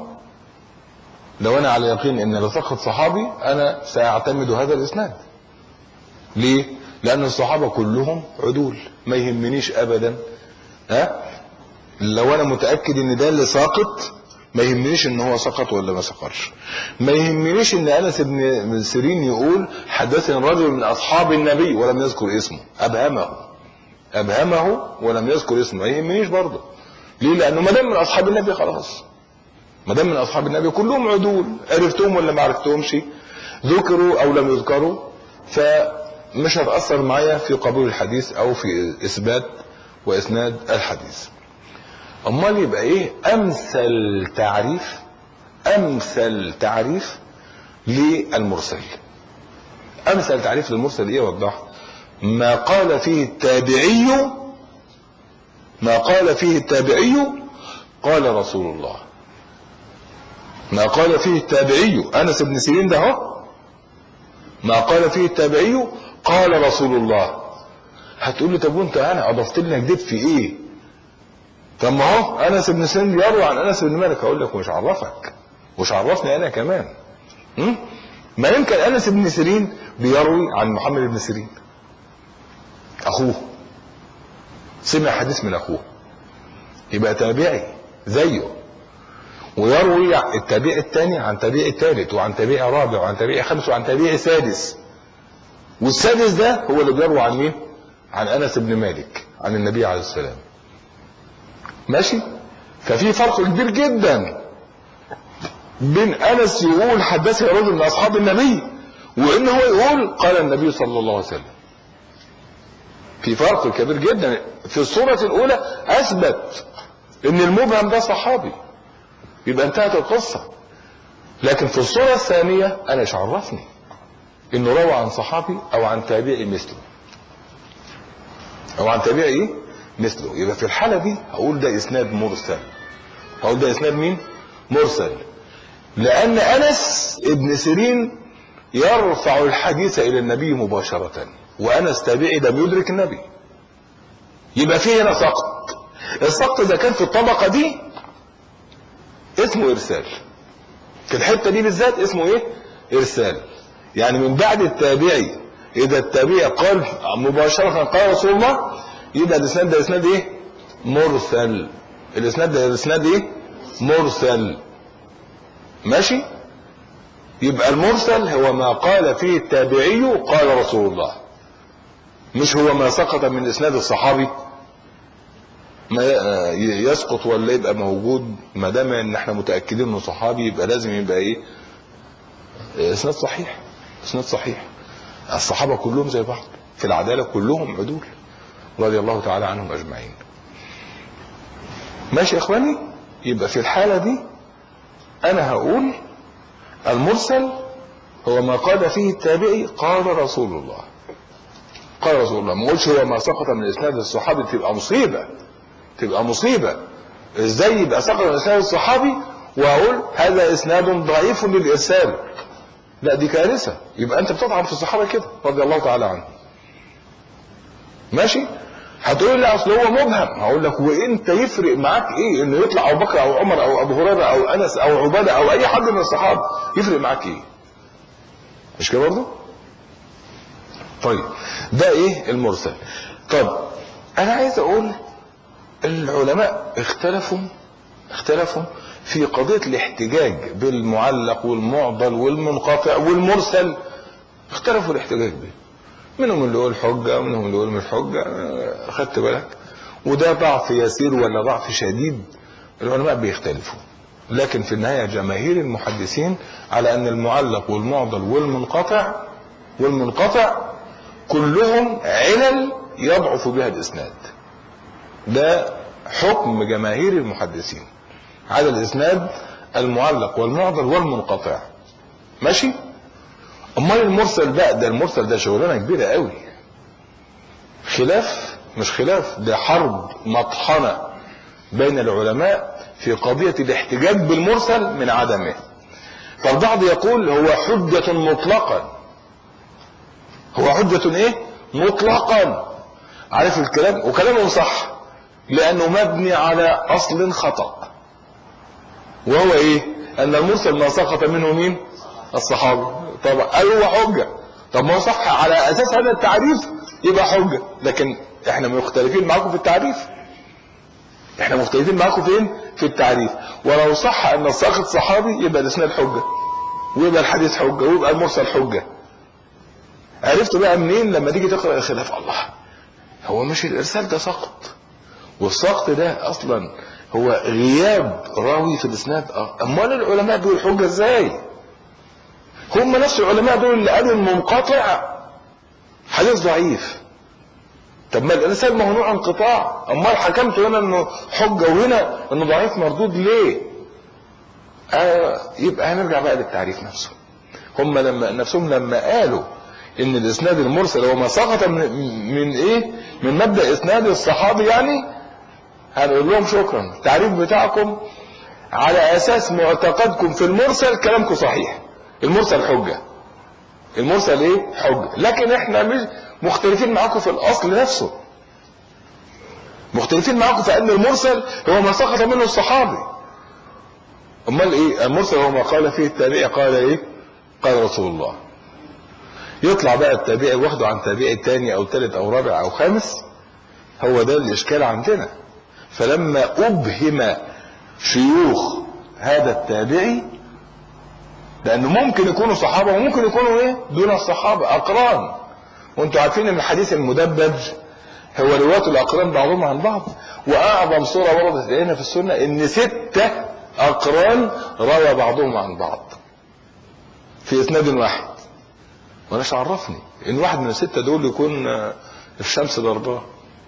لو انا على يقين ان اللي ساقط صحابي انا ساعتمد هذا الاسناد ليه لان الصحابه كلهم عدول ما يهمنيش ابدا ها لو انا متاكد ان ده اللي ساقط ما يهمنيش ان هو سقط ولا ما سقطش ما يهمنيش ان انس بن سيرين يقول حدثني رجل من اصحاب النبي ولم يذكر اسمه ابهمه ابهمه ولم يذكر اسمه ما يهمنيش برضه ليه لانه ما دام من اصحاب النبي خلاص ما دام من اصحاب النبي كلهم عدول عرفتهم ولا ما عرفتهمش ذكروا او لم يذكروا فمش هتاثر معايا في قبول الحديث او في اثبات واسناد الحديث امال يبقى ايه امثل تعريف امثل تعريف للمرسل امثل تعريف للمرسل ايه وضح ما قال فيه التابعي ما قال فيه التابعي قال رسول الله ما قال فيه التابعي انس بن سيرين ده اهو ما قال فيه التابعي قال رسول الله هتقول لي طب وانت انا اضفت لنا جديد في ايه طب ما هو انس بن سيرين بيروي عن انس بن مالك اقول لك مش عرفك مش عرفني انا كمان م? ما يمكن انس بن سيرين بيروي عن محمد بن سيرين اخوه سمع حديث من اخوه يبقى تابعي زيه ويروي التابعي الثاني عن تابعي الثالث وعن تابعي رابع وعن تابعي خامس وعن تابعي سادس والسادس ده هو اللي بيروي عن مين عن انس بن مالك عن النبي عليه السلام ماشي ففي فرق كبير جدا بين انس يقول حدثني رجل من اصحاب النبي وان هو يقول قال النبي صلى الله عليه وسلم في فرق كبير جدا في الصورة الأولى أثبت إن المبهم ده صحابي يبقى انتهت القصة لكن في الصورة الثانية أنا مش عرفني إنه روى عن صحابي أو عن تابعي مثله أو عن تابعي إيه؟ مثله يبقى في الحالة دي هقول ده إسناد مرسل هقول ده إسناد مين؟ مرسل لأن أنس ابن سيرين يرفع الحديث إلى النبي مباشرة وانس تابعي لم يدرك النبي يبقى في هنا سقط السقط ده كان في الطبقه دي اسمه ارسال في الحته دي بالذات اسمه ايه ارسال يعني من بعد التابعي اذا التابعي قال مباشره قال رسول الله يبقى الاسناد ده اسناد ايه مرسل الاسناد ده اسناد ايه مرسل ماشي يبقى المرسل هو ما قال فيه التابعي قال رسول الله مش هو ما سقط من اسناد الصحابي ما يسقط ولا يبقى موجود ما دام ان احنا متاكدين انه صحابي يبقى لازم يبقى ايه اسناد صحيح اسناد صحيح الصحابه كلهم زي بعض في العداله كلهم عدول رضي الله تعالى عنهم اجمعين ماشي يا اخواني يبقى في الحاله دي انا هقول المرسل هو ما قال فيه التابعي قال رسول الله قال رسول الله ما قلتش هو ما سقط من اسناد الصحابي تبقى مصيبه تبقى مصيبه ازاي يبقى سقط من اسناد الصحابي واقول هذا اسناد ضعيف للارسال لا دي كارثه يبقى انت بتطعن في الصحابه كده رضي الله تعالى عنهم ماشي هتقول لي اصل هو مبهم هقول لك وانت يفرق معاك ايه انه يطلع ابو بكر او عمر او ابو هريره او انس او عباده او اي حد من الصحابه يفرق معاك ايه مش كده برضه طيب ده ايه المرسل طب انا عايز اقول العلماء اختلفوا اختلفوا في قضية الاحتجاج بالمعلق والمعضل والمنقطع والمرسل اختلفوا الاحتجاج به منهم اللي يقول حجة ومنهم اللي يقول مش حجة خدت بالك وده ضعف يسير ولا ضعف شديد العلماء بيختلفوا لكن في النهاية جماهير المحدثين على ان المعلق والمعضل والمنقطع والمنقطع كلهم علل يضعف بها الاسناد ده حكم جماهير المحدثين على الاسناد المعلق والمعضل والمنقطع ماشي امال المرسل بقى ده المرسل ده شغلانه كبيره قوي خلاف مش خلاف ده حرب مطحنه بين العلماء في قضيه الاحتجاج بالمرسل من عدمه فالبعض يقول هو حجه مطلقا هو حجه ايه مطلقا عارف الكلام وكلامه صح لانه مبني على اصل خطأ وهو ايه ان المرسل ما سقط منه مين الصحابي طبعا قال هو حجه طب ما هو صح على اساس هذا التعريف يبقى حجه لكن احنا مختلفين معاكم في التعريف احنا مختلفين معاكم فين في التعريف ولو صح ان الساقط صحابي يبقى الاسناد حجه ويبقى الحديث حجه ويبقى المرسل حجه عرفت بقى منين لما تيجي تقرا الخلاف الله هو مش الارسال ده سقط والسقط ده اصلا هو غياب راوي في الاسناد امال العلماء دول حجه ازاي هم نفس العلماء دول اللي قالوا المنقطع حديث ضعيف طب ما الارسال ما هو نوع انقطاع امال حكمت هنا انه حجه وهنا انه ضعيف مردود ليه آه يبقى هنرجع بقى للتعريف نفسه هم لما نفسهم لما قالوا ان الاسناد المرسل هو ما سقط من, من ايه من مبدا اسناد الصحابي يعني هنقول لهم شكرا التعريف بتاعكم على اساس معتقدكم في المرسل كلامكم صحيح المرسل حجه المرسل ايه حجه لكن احنا مش مختلفين معاكم في الاصل نفسه مختلفين معاكم في ان المرسل هو ما سقط منه الصحابي امال ايه المرسل هو ما قال فيه التابعي قال ايه قال رسول الله يطلع بقى التابعي واخده عن تابعي تاني او تالت او رابع او خامس هو ده الاشكال عندنا فلما ابهم شيوخ هذا التابعي لانه ممكن يكونوا صحابه وممكن يكونوا ايه دون الصحابه اقران وانتوا عارفين ان الحديث المدبج هو روايه الاقران بعضهم عن بعض واعظم صوره وردت الينا في السنه ان سته اقران روى بعضهم عن بعض في اسناد واحد وانا عرفني ان واحد من السته دول يكون الشمس ضرباه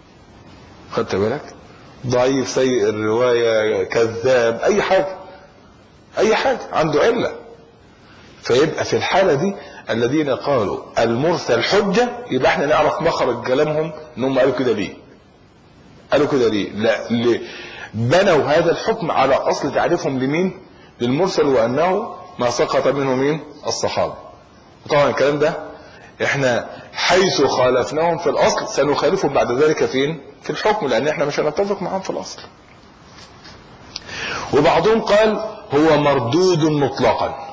خدت بالك ضعيف سيء الروايه كذاب اي حاجه اي حاجه عنده عله فيبقى في الحاله دي الذين قالوا المرسل حجه يبقى احنا نعرف مخرج كلامهم انهم قالوا كده ليه قالوا كده ليه لا ليه بنوا هذا الحكم على اصل تعريفهم لمين للمرسل وانه ما سقط منه مين الصحابه طبعا الكلام ده احنا حيث خالفناهم في الاصل سنخالفهم بعد ذلك فين في الحكم لان احنا مش هنتفق معاهم في الاصل وبعضهم قال هو مردود مطلقا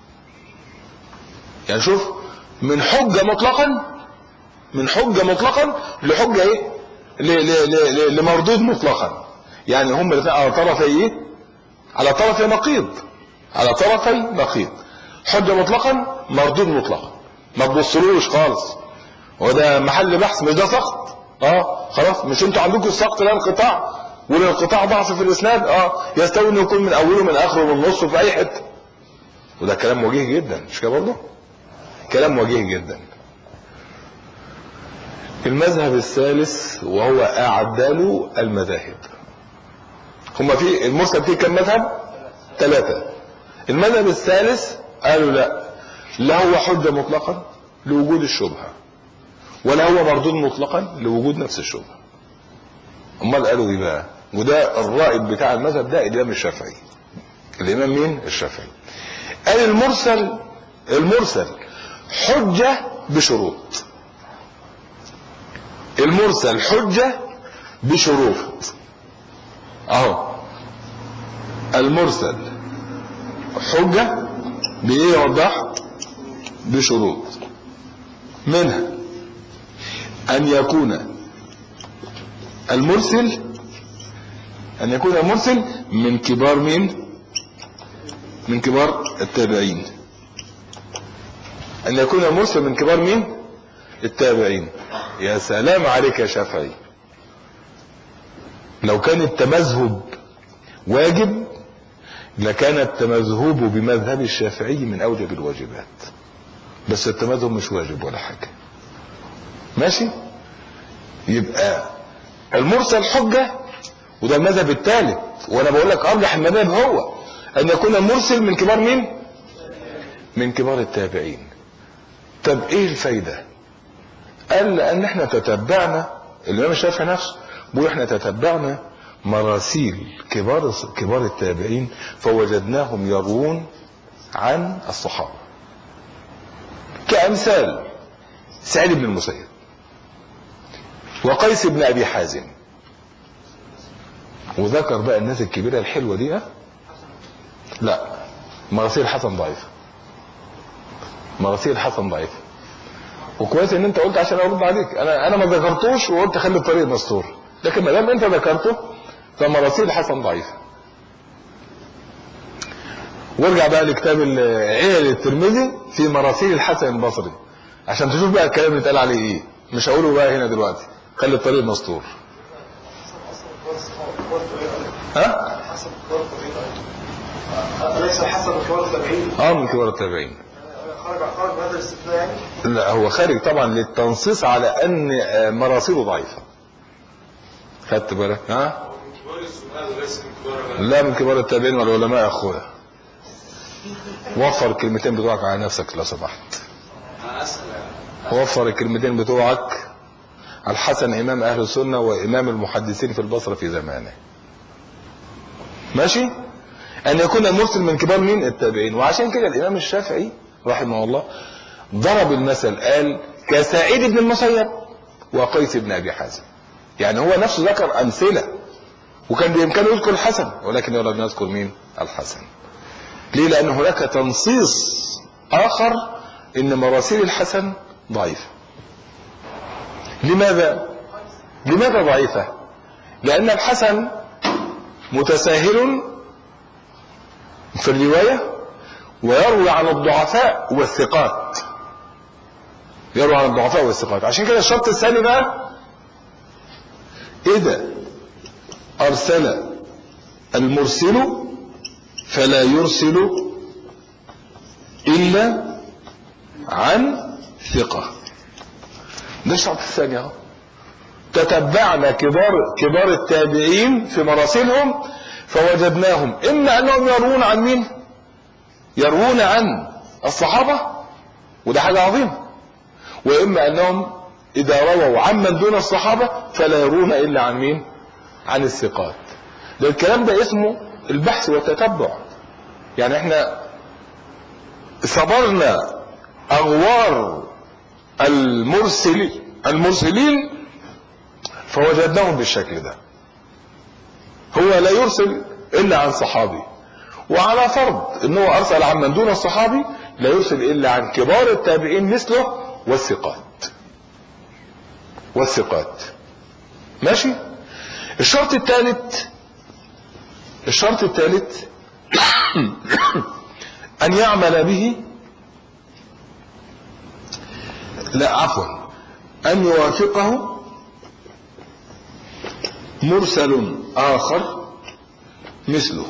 يعني شوف من حجة مطلقا من حجة مطلقا لحجة ايه ل- ل- ل- ل- لمردود مطلقا يعني هم الاثنين على طرفي ايه على طرفي نقيض على طرفي نقيض حجة مطلقا مردود مطلقا ما تبصلوش خالص هو ده محل بحث مش ده سقط اه خلاص مش انتوا عندكم السقط لا انقطاع والانقطاع ضعف في الاسناد اه يستوي انه يكون من اوله من اخره من نصه في اي حته وده كلام وجيه جدا مش كده برضه كلام وجيه جدا المذهب الثالث وهو اعدل المذاهب هما في المرسل فيه كم مذهب ثلاثة المذهب الثالث قالوا لا لا هو حجة مطلقا لوجود الشبهة ولا هو مردود مطلقا لوجود نفس الشبهة امال قالوا ايه بقى وده الرائد بتاع المذهب ده الامام الشافعي الامام مين الشافعي قال المرسل المرسل حجة بشروط المرسل حجة بشروط اهو المرسل حجة بايه يوضح بشروط منها ان يكون المرسل ان يكون المرسل من كبار مين من كبار التابعين ان يكون المرسل من كبار مين التابعين يا سلام عليك يا شافعي لو كان التمذهب واجب لكان التمذهب بمذهب الشافعي من اوجب الواجبات بس التمذهب مش واجب ولا حاجه ماشي يبقى المرسل حجه وده المذهب الثالث وانا بقول لك ارجح المذاهب هو ان يكون المرسل من كبار مين من كبار التابعين طب ايه الفايده قال لان احنا تتبعنا الامام الشافعي نفسه بيقول احنا تتبعنا مراسيل كبار كبار التابعين فوجدناهم يروون عن الصحابه كامثال سعيد بن المسيب وقيس بن ابي حازم وذكر بقى الناس الكبيره الحلوه دي اه لا مراسيل حسن ضعيفه مراسيل حسن ضعيفه وكويس ان انت قلت عشان ارد عليك انا انا ما ذكرتوش وقلت خلي الطريق مستور لكن ما دام انت ذكرته فمراسيل حسن ضعيفه وارجع بقى لكتاب علل الترمذي في مراسيل الحسن البصري عشان تشوف بقى الكلام اللي اتقال عليه ايه مش هقوله بقى هنا دلوقتي خلي الطريق مستور ها حسب كبار التابعين ليس حسب كبار التابعين اه من كبار التابعين خرج خرج بهذا الاستثناء يعني لا هو خارج طبعا للتنصيص على ان آه، مراسيله ضعيفه خدت بالك ها كبار السؤال ليس من كبار لا من كبار التابعين والعلماء يا اخويا وفر الكلمتين بتوعك على نفسك لو سمحت اسال وفر الكلمتين بتوعك الحسن امام اهل السنه وامام المحدثين في البصره في زمانه ماشي ان يكون المرسل من كبار مين التابعين وعشان كده الامام الشافعي رحمه الله ضرب المثل قال كسعيد بن المسيب وقيس بن ابي حازم يعني هو نفسه ذكر امثله وكان بامكانه يذكر الحسن ولكن لم يذكر مين الحسن ليه لان هناك تنصيص اخر ان مراسيل الحسن ضعيفه لماذا لماذا ضعيفه لان الحسن متساهل في الروايه ويروي عن الضعفاء والثقات يروي عن الضعفاء والثقات عشان كده الشرط الثاني بقى اذا ارسل المرسل فلا يرسل الا عن ثقه ده الشرط الثاني اهو تتبعنا كبار كبار التابعين في مراسلهم فوجدناهم اما انهم يروون عن مين يروون عن الصحابه وده حاجه عظيمه واما انهم اذا رووا عمن دون الصحابه فلا يرون الا عن مين عن الثقات ده الكلام ده اسمه البحث والتتبع يعني احنا صبرنا اغوار المرسلين المرسلين فوجدناهم بالشكل ده هو لا يرسل الا عن صحابي وعلى فرض ان هو ارسل عن من دون الصحابي لا يرسل الا عن كبار التابعين مثله والثقات والثقات ماشي الشرط الثالث الشرط الثالث ان يعمل به لا عفوا ان يوافقه مرسل اخر مثله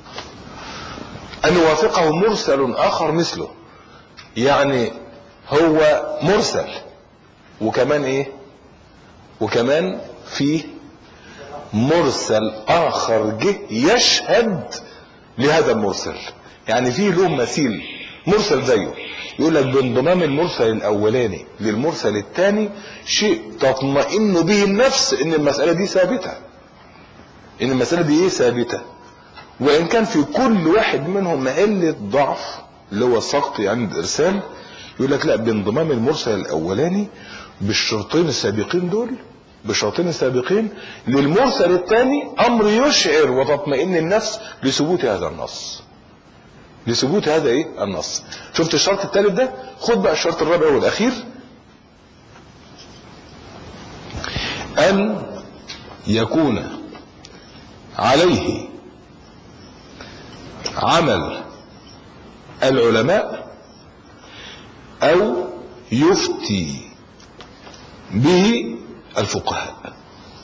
ان يوافقه مرسل اخر مثله يعني هو مرسل وكمان ايه وكمان فيه مرسل اخر جه يشهد لهذا المرسل يعني فيه له مثيل مرسل زيه يقول لك بانضمام المرسل الاولاني للمرسل الثاني شيء تطمئن به النفس ان المساله دي ثابته ان المساله دي ايه ثابته وان كان في كل واحد منهم علة ضعف اللي هو السقط عند الارسال يقول لك لا بانضمام المرسل الاولاني بالشرطين السابقين دول بالشرطين السابقين للمرسل الثاني امر يشعر وتطمئن النفس لثبوت هذا النص لثبوت هذا ايه النص شفت الشرط الثالث ده خد بقى الشرط الرابع والاخير ان يكون عليه عمل العلماء او يفتي به الفقهاء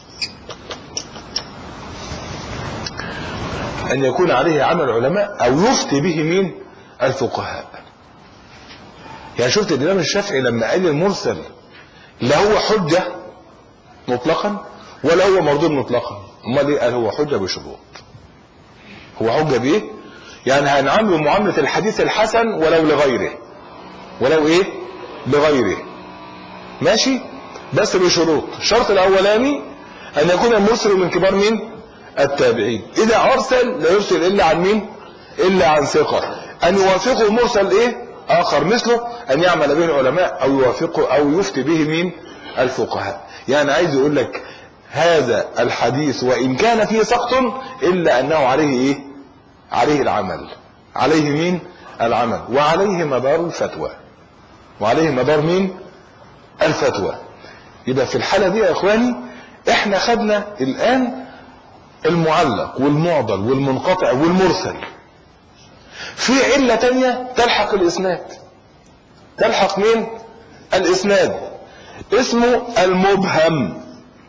ان يكون عليه عمل علماء او يفتي به مين الفقهاء يعني شفت الامام الشافعي لما قال المرسل لا هو حجة مطلقا ولا هو مردود مطلقا امال ايه قال هو حجة بشروط هو حجة بايه يعني هنعامله معاملة الحديث الحسن ولو لغيره ولو ايه لغيره ماشي بس بشروط الشرط الاولاني ان يكون المرسل من كبار مين التابعين اذا ارسل لا يرسل الا عن مين الا عن ثقة ان يوافقه المرسل ايه اخر مثله ان يعمل به العلماء او يوافقه او يفتي به مين الفقهاء يعني عايز يقول لك هذا الحديث وان كان فيه سقط الا انه عليه ايه عليه العمل عليه مين العمل وعليه مدار الفتوى وعليه مدار مين الفتوى يبقى في الحالة دي يا اخواني احنا خدنا الان المعلق والمعضل والمنقطع والمرسل في علة تانية تلحق الاسناد تلحق مين الاسناد اسمه المبهم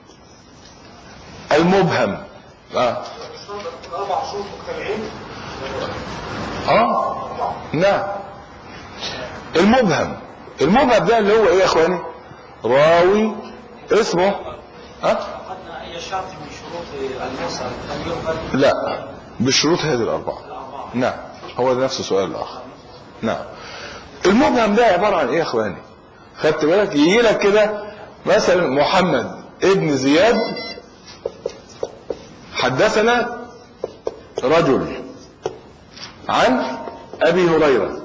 المبهم اه اربع شهور مجتمعين اه نعم المبهم المبهم ده اللي هو ايه يا اخواني راوي اسمه ها أخذنا أي شرط من شروط المرسل أن يقبل لا بالشروط هذه الاربعه الأربعة نعم هو ده نفس السؤال الاخر نعم المبهم ده عباره عن ايه يا اخواني خدت بالك يجي لك كده مثلا محمد ابن زياد حدثنا رجل عن ابي هريره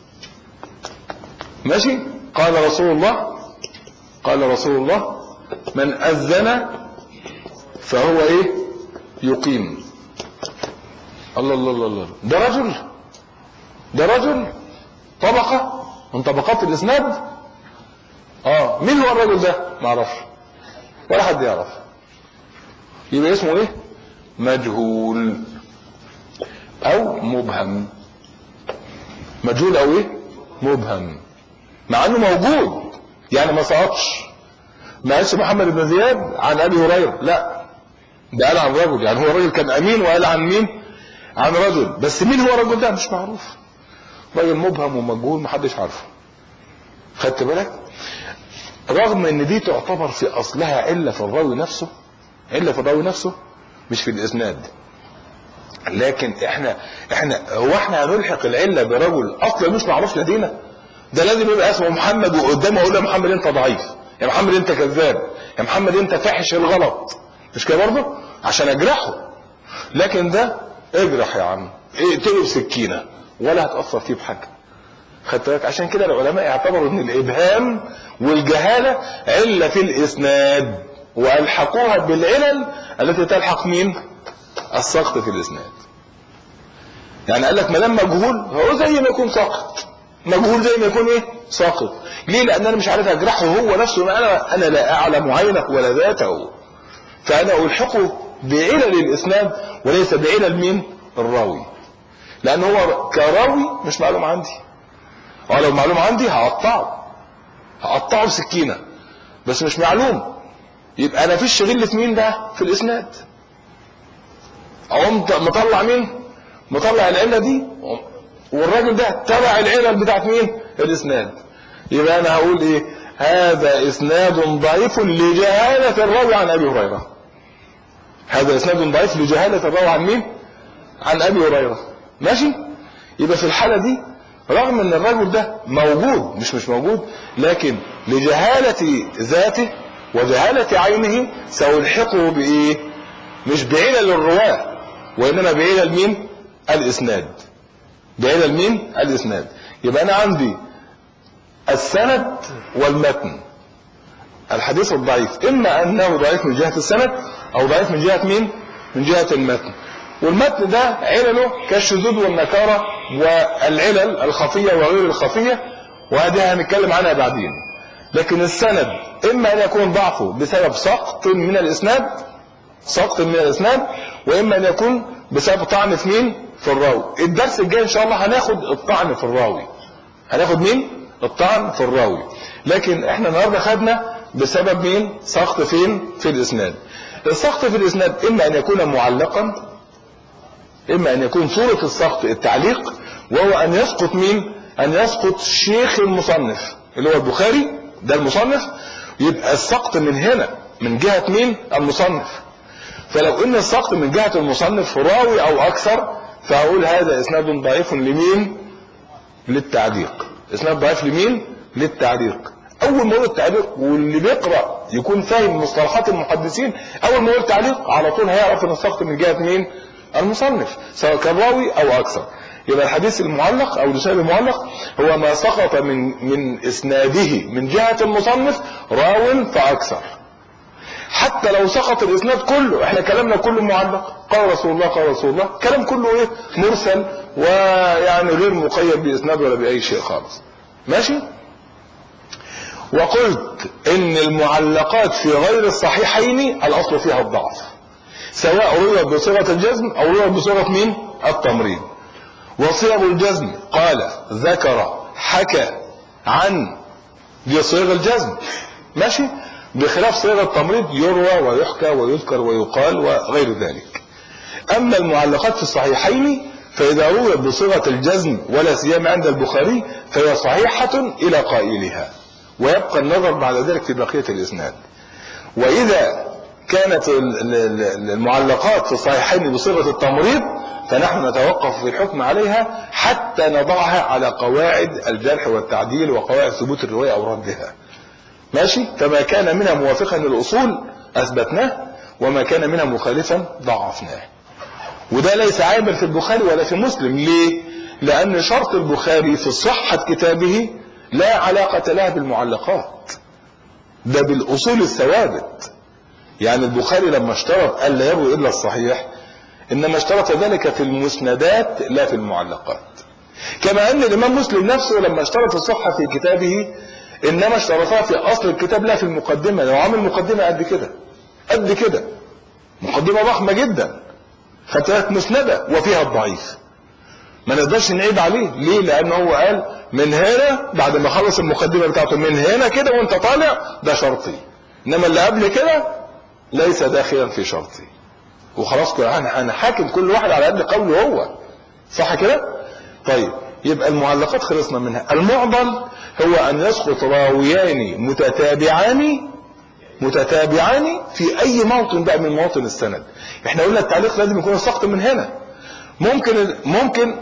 ماشي قال رسول الله قال رسول الله من اذن فهو ايه يقيم الله الله الله الله ده رجل ده رجل طبقة من طبقات الإسناد اه مين هو الرجل ده ما اعرفش ولا حد يعرف يبقى اسمه ايه مجهول او مبهم مجهول او ايه مبهم مع انه موجود يعني ما سقطش ما قالش محمد بن زياد عن ابي هريره لا ده قال عن رجل يعني هو الراجل كان امين وقال عن مين عن رجل بس مين هو الرجل ده مش معروف راجل مبهم ومجهول محدش عارفه خدت بالك رغم ان دي تعتبر في اصلها علة في الراوي نفسه علة في الراوي نفسه مش في الاسناد لكن احنا احنا هو احنا هنلحق العلة برجل اصلا مش معروف لدينا ده لازم يبقى اسمه محمد وقدامه اقول له يا محمد انت ضعيف يا محمد انت كذاب يا محمد انت فاحش الغلط مش كده برضه عشان اجرحه لكن ده اجرح يا عم اقتله بسكينه ولا هتاثر فيه بحاجه خدت بالك عشان كده العلماء اعتبروا ان الابهام والجهاله عله في الاسناد والحقوها بالعلل التي تلحق مين السقط في الاسناد يعني قال لك ما دام مجهول هو زي ما يكون ساقط مجهول زي ما يكون ايه ساقط ليه لان انا مش عارف اجرحه هو نفسه ما انا انا لا اعلم عينه ولا ذاته فانا الحقه بعلل الاسناد وليس بعلل مين الراوي لان هو كراوي مش معلوم عندي اه لو معلوم عندي هقطعه هقطعه بسكينه بس مش معلوم يبقى انا فيش غله مين ده في الاسناد اقوم مطلع مين مطلع العله دي والراجل ده تبع العلل بتاعت مين الاسناد يبقى انا هقول ايه هذا اسناد ضعيف لجهاله الراوي عن ابي هريره هذا اسناد ضعيف لجهاله الراوي عن مين عن ابي هريره ماشي يبقى في الحاله دي رغم ان الرجل ده موجود مش مش موجود لكن لجهاله ذاته وجهاله عينه سألحقه بايه مش بعلل الرواه وانما بعلل مين الاسناد بعلل مين الاسناد يبقى انا عندي السند والمتن الحديث الضعيف اما انه ضعيف من جهه السند او ضعيف من جهه مين من جهه المتن والمتن ده علله كالشذوذ والنكاره والعلل الخفيه وغير الخفيه وهذه هنتكلم عنها بعدين لكن السند اما ان يكون ضعفه بسبب سقط من الاسناد سقط من الاسناد واما ان يكون بسبب طعن في مين في الراوي الدرس الجاي ان شاء الله هناخد الطعن في الراوي هناخد مين الطعن في الراوي لكن احنا النهارده خدنا بسبب مين سقط فين في الاسناد السقط في الاسناد اما ان يكون معلقا اما ان يكون صورة السقط التعليق وهو ان يسقط مين ان يسقط شيخ المصنف اللي هو البخاري ده المصنف يبقى السقط من هنا من جهة مين المصنف فلو ان السقط من جهة المصنف راوي او اكثر فاقول هذا اسناد ضعيف لمين للتعليق اسناد ضعيف لمين للتعليق اول ما اقول التعليق واللي بيقرا يكون فاهم مصطلحات المحدثين اول ما اقول تعليق على طول هيعرف ان السقط من جهه مين المصنف سواء كان راوي او اكثر يبقى الحديث المعلق او الاسناد المعلق هو ما سقط من من اسناده من جهه المصنف راو فاكثر حتى لو سقط الاسناد كله احنا كلامنا كله معلق قال رسول الله قال رسول الله كلام كله ايه مرسل ويعني غير مقيد باسناد ولا باي شيء خالص ماشي وقلت ان المعلقات في غير الصحيحين الاصل فيها الضعف سواء رويت بصيغه الجزم او رويت بصيغه مين التمريض وصيغ الجزم قال ذكر حكى عن دي صيغ الجزم ماشي بخلاف صيغ التمريض يروى ويحكى ويذكر ويقال وغير ذلك اما المعلقات في الصحيحين فاذا رويت بصيغه الجزم ولا سيما عند البخاري فهي صحيحه الى قائلها ويبقى النظر بعد ذلك في بقيه الاسناد واذا كانت المعلقات في الصحيحين بصيغه التمريض فنحن نتوقف في الحكم عليها حتى نضعها على قواعد الجرح والتعديل وقواعد ثبوت الروايه او ردها ماشي فما كان منها موافقا للاصول اثبتناه وما كان منها مخالفا ضعفناه وده ليس عيبا في البخاري ولا في مسلم ليه لان شرط البخاري في صحه كتابه لا علاقه لها بالمعلقات ده بالاصول الثوابت يعني البخاري لما اشترط الا يروي الا الصحيح انما اشترط ذلك في المسندات لا في المعلقات كما ان الامام مسلم نفسه لما اشترط الصحه في كتابه انما اشترطها في اصل الكتاب لا في المقدمه لو عامل مقدمه قد كده قد كده مقدمه ضخمه جدا فتاة مسنده وفيها الضعيف ما نقدرش نعيب عليه ليه لان هو قال من هنا بعد ما خلص المقدمه بتاعته من هنا كده وانت طالع ده شرطي انما اللي قبل كده ليس داخلا في شرطي وخلاص هنحاكم كل واحد على قد قوله هو صح كده طيب يبقى المعلقات خلصنا منها المعضل هو ان يسقط راويان متتابعان متتابعان في اي موطن بقى من مواطن السند احنا قلنا التعليق لازم يكون السقط من هنا ممكن ممكن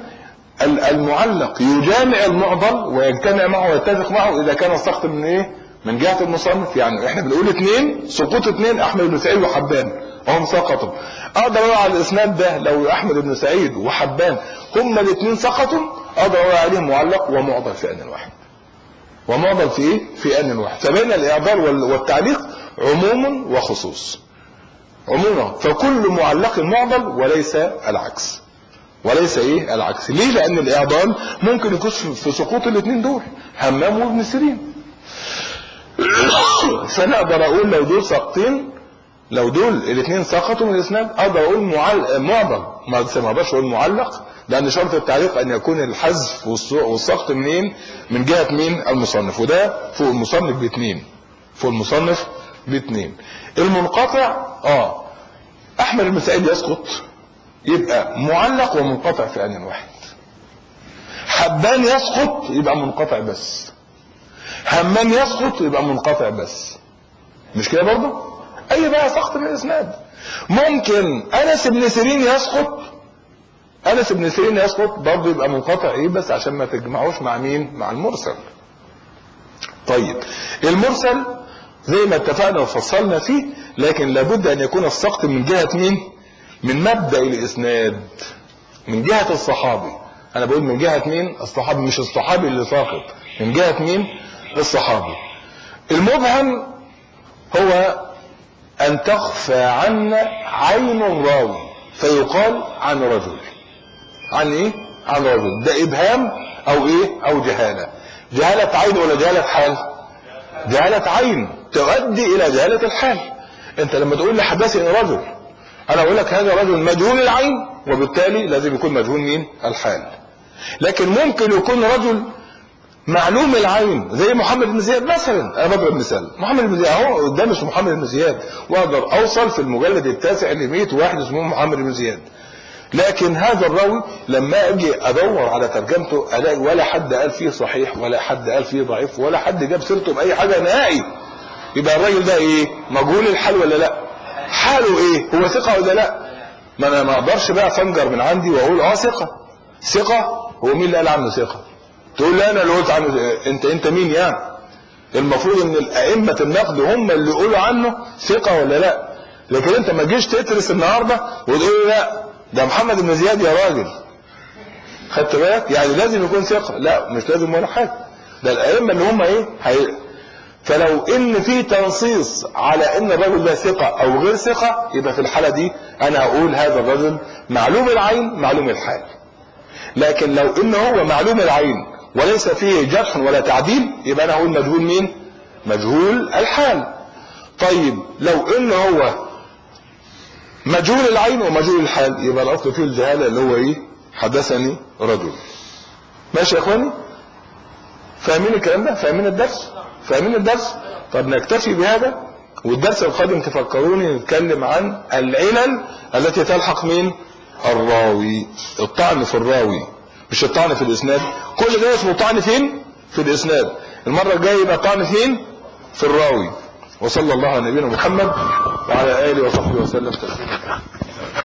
المعلق يجامع المعضل ويجتمع معه ويتفق معه اذا كان السقط من ايه من جهه المصنف يعني احنا بنقول اثنين سقوط اثنين احمد بن سعيد وحبان هم سقطوا اقدر اقول على الاسناد ده لو احمد بن سعيد وحبان هما الاثنين سقطوا اقدر اقول عليهم معلق ومعضل في ان واحد ومعضل في ايه في ان واحد فبين الاعضال والتعليق عموم وخصوص عموما فكل معلق معضل وليس العكس وليس ايه العكس ليه لان الاعضال ممكن يكون في في سقوط الاثنين دول همام وابن سيرين فانا اقدر اقول لو دول ساقطين لو دول الاثنين سقطوا من الاسناد اقدر اقول معل... معضل ما ما اقدرش اقول معلق لان شرط التعليق ان يكون الحذف والس- والسقط منين من جهه مين المصنف وده فوق المصنف باثنين فوق المصنف باثنين المنقطع اه احمد المسائل يسقط يبقى معلق ومنقطع في ان واحد حبان يسقط يبقى منقطع بس همام يسقط يبقى منقطع بس مش كده برضه اي بقى سقط من الاسناد ممكن انس بن سيرين يسقط انس بن سيرين يسقط برضه يبقى منقطع ايه بس عشان ما تجمعوش مع مين مع المرسل طيب المرسل زي ما اتفقنا وفصلنا فيه لكن لابد ان يكون السقط من جهة مين من مبدأ الاسناد من جهة الصحابي انا بقول من جهة مين الصحابي مش الصحابي اللي ساقط من جهة مين الصحابي المبهم هو ان تخفى عنا عين الراوي فيقال عن رجل عن ايه عن رجل ده ابهام او ايه او جهالة جهالة عين ولا جهالة حال جهالة عين تؤدي الى جهالة الحال انت لما تقول لي حدثني رجل انا اقول لك هذا رجل مجهول العين وبالتالي لازم يكون مجهول مين الحال لكن ممكن يكون رجل معلوم العين زي محمد بن زياد مثلا انا بضرب مثال محمد بن زياد اهو قدام اسمه محمد بن زياد واقدر اوصل في المجلد التاسع ل 100 واحد اسمه محمد بن زياد لكن هذا الراوي لما اجي ادور على ترجمته الاقي ولا حد قال فيه صحيح ولا حد قال فيه ضعيف ولا حد جاب سيرته باي حاجه نهائي يبقى الراجل ده ايه مجهول الحال ولا لا حاله ايه هو ثقه ولا لا ما انا ما اقدرش بقى افنجر من عندي واقول اه ثقه ثقه هو مين اللي قال عنه ثقه تقول لي انا اللي قلت عنه انت انت مين يعني المفروض ان الائمه النقد هم اللي يقولوا عنه ثقه ولا لا لكن انت ما تجيش تدرس النهارده وتقول لي لا ده محمد بن زياد يا راجل خدت بالك يعني لازم يكون ثقه لا مش لازم ولا حاجه ده الائمه اللي هم ايه هي فلو ان في تنصيص على ان الرجل ده ثقه او غير ثقه يبقى في الحاله دي انا هقول هذا الرجل معلوم العين معلوم الحال لكن لو ان هو معلوم العين وليس فيه جرح ولا تعديل يبقى انا هقول مجهول مين مجهول الحال طيب لو ان هو مجهول العين ومجهول الحال يبقى الاصل فيه الجهاله اللي هو ايه حدثني رجل ماشي يا اخواني فاهمين الكلام ده فاهمين الدرس فاهمين الدرس طب نكتفي بهذا والدرس القادم تفكروني نتكلم عن العلل التي تلحق مين الراوي الطعن في الراوي مش الطعن في الاسناد كل ده اسمه طعن فين في الاسناد المره الجايه يبقى طعن فين في الراوي وصلى الله على نبينا محمد وعلى اله وصحبه وسلم تسليما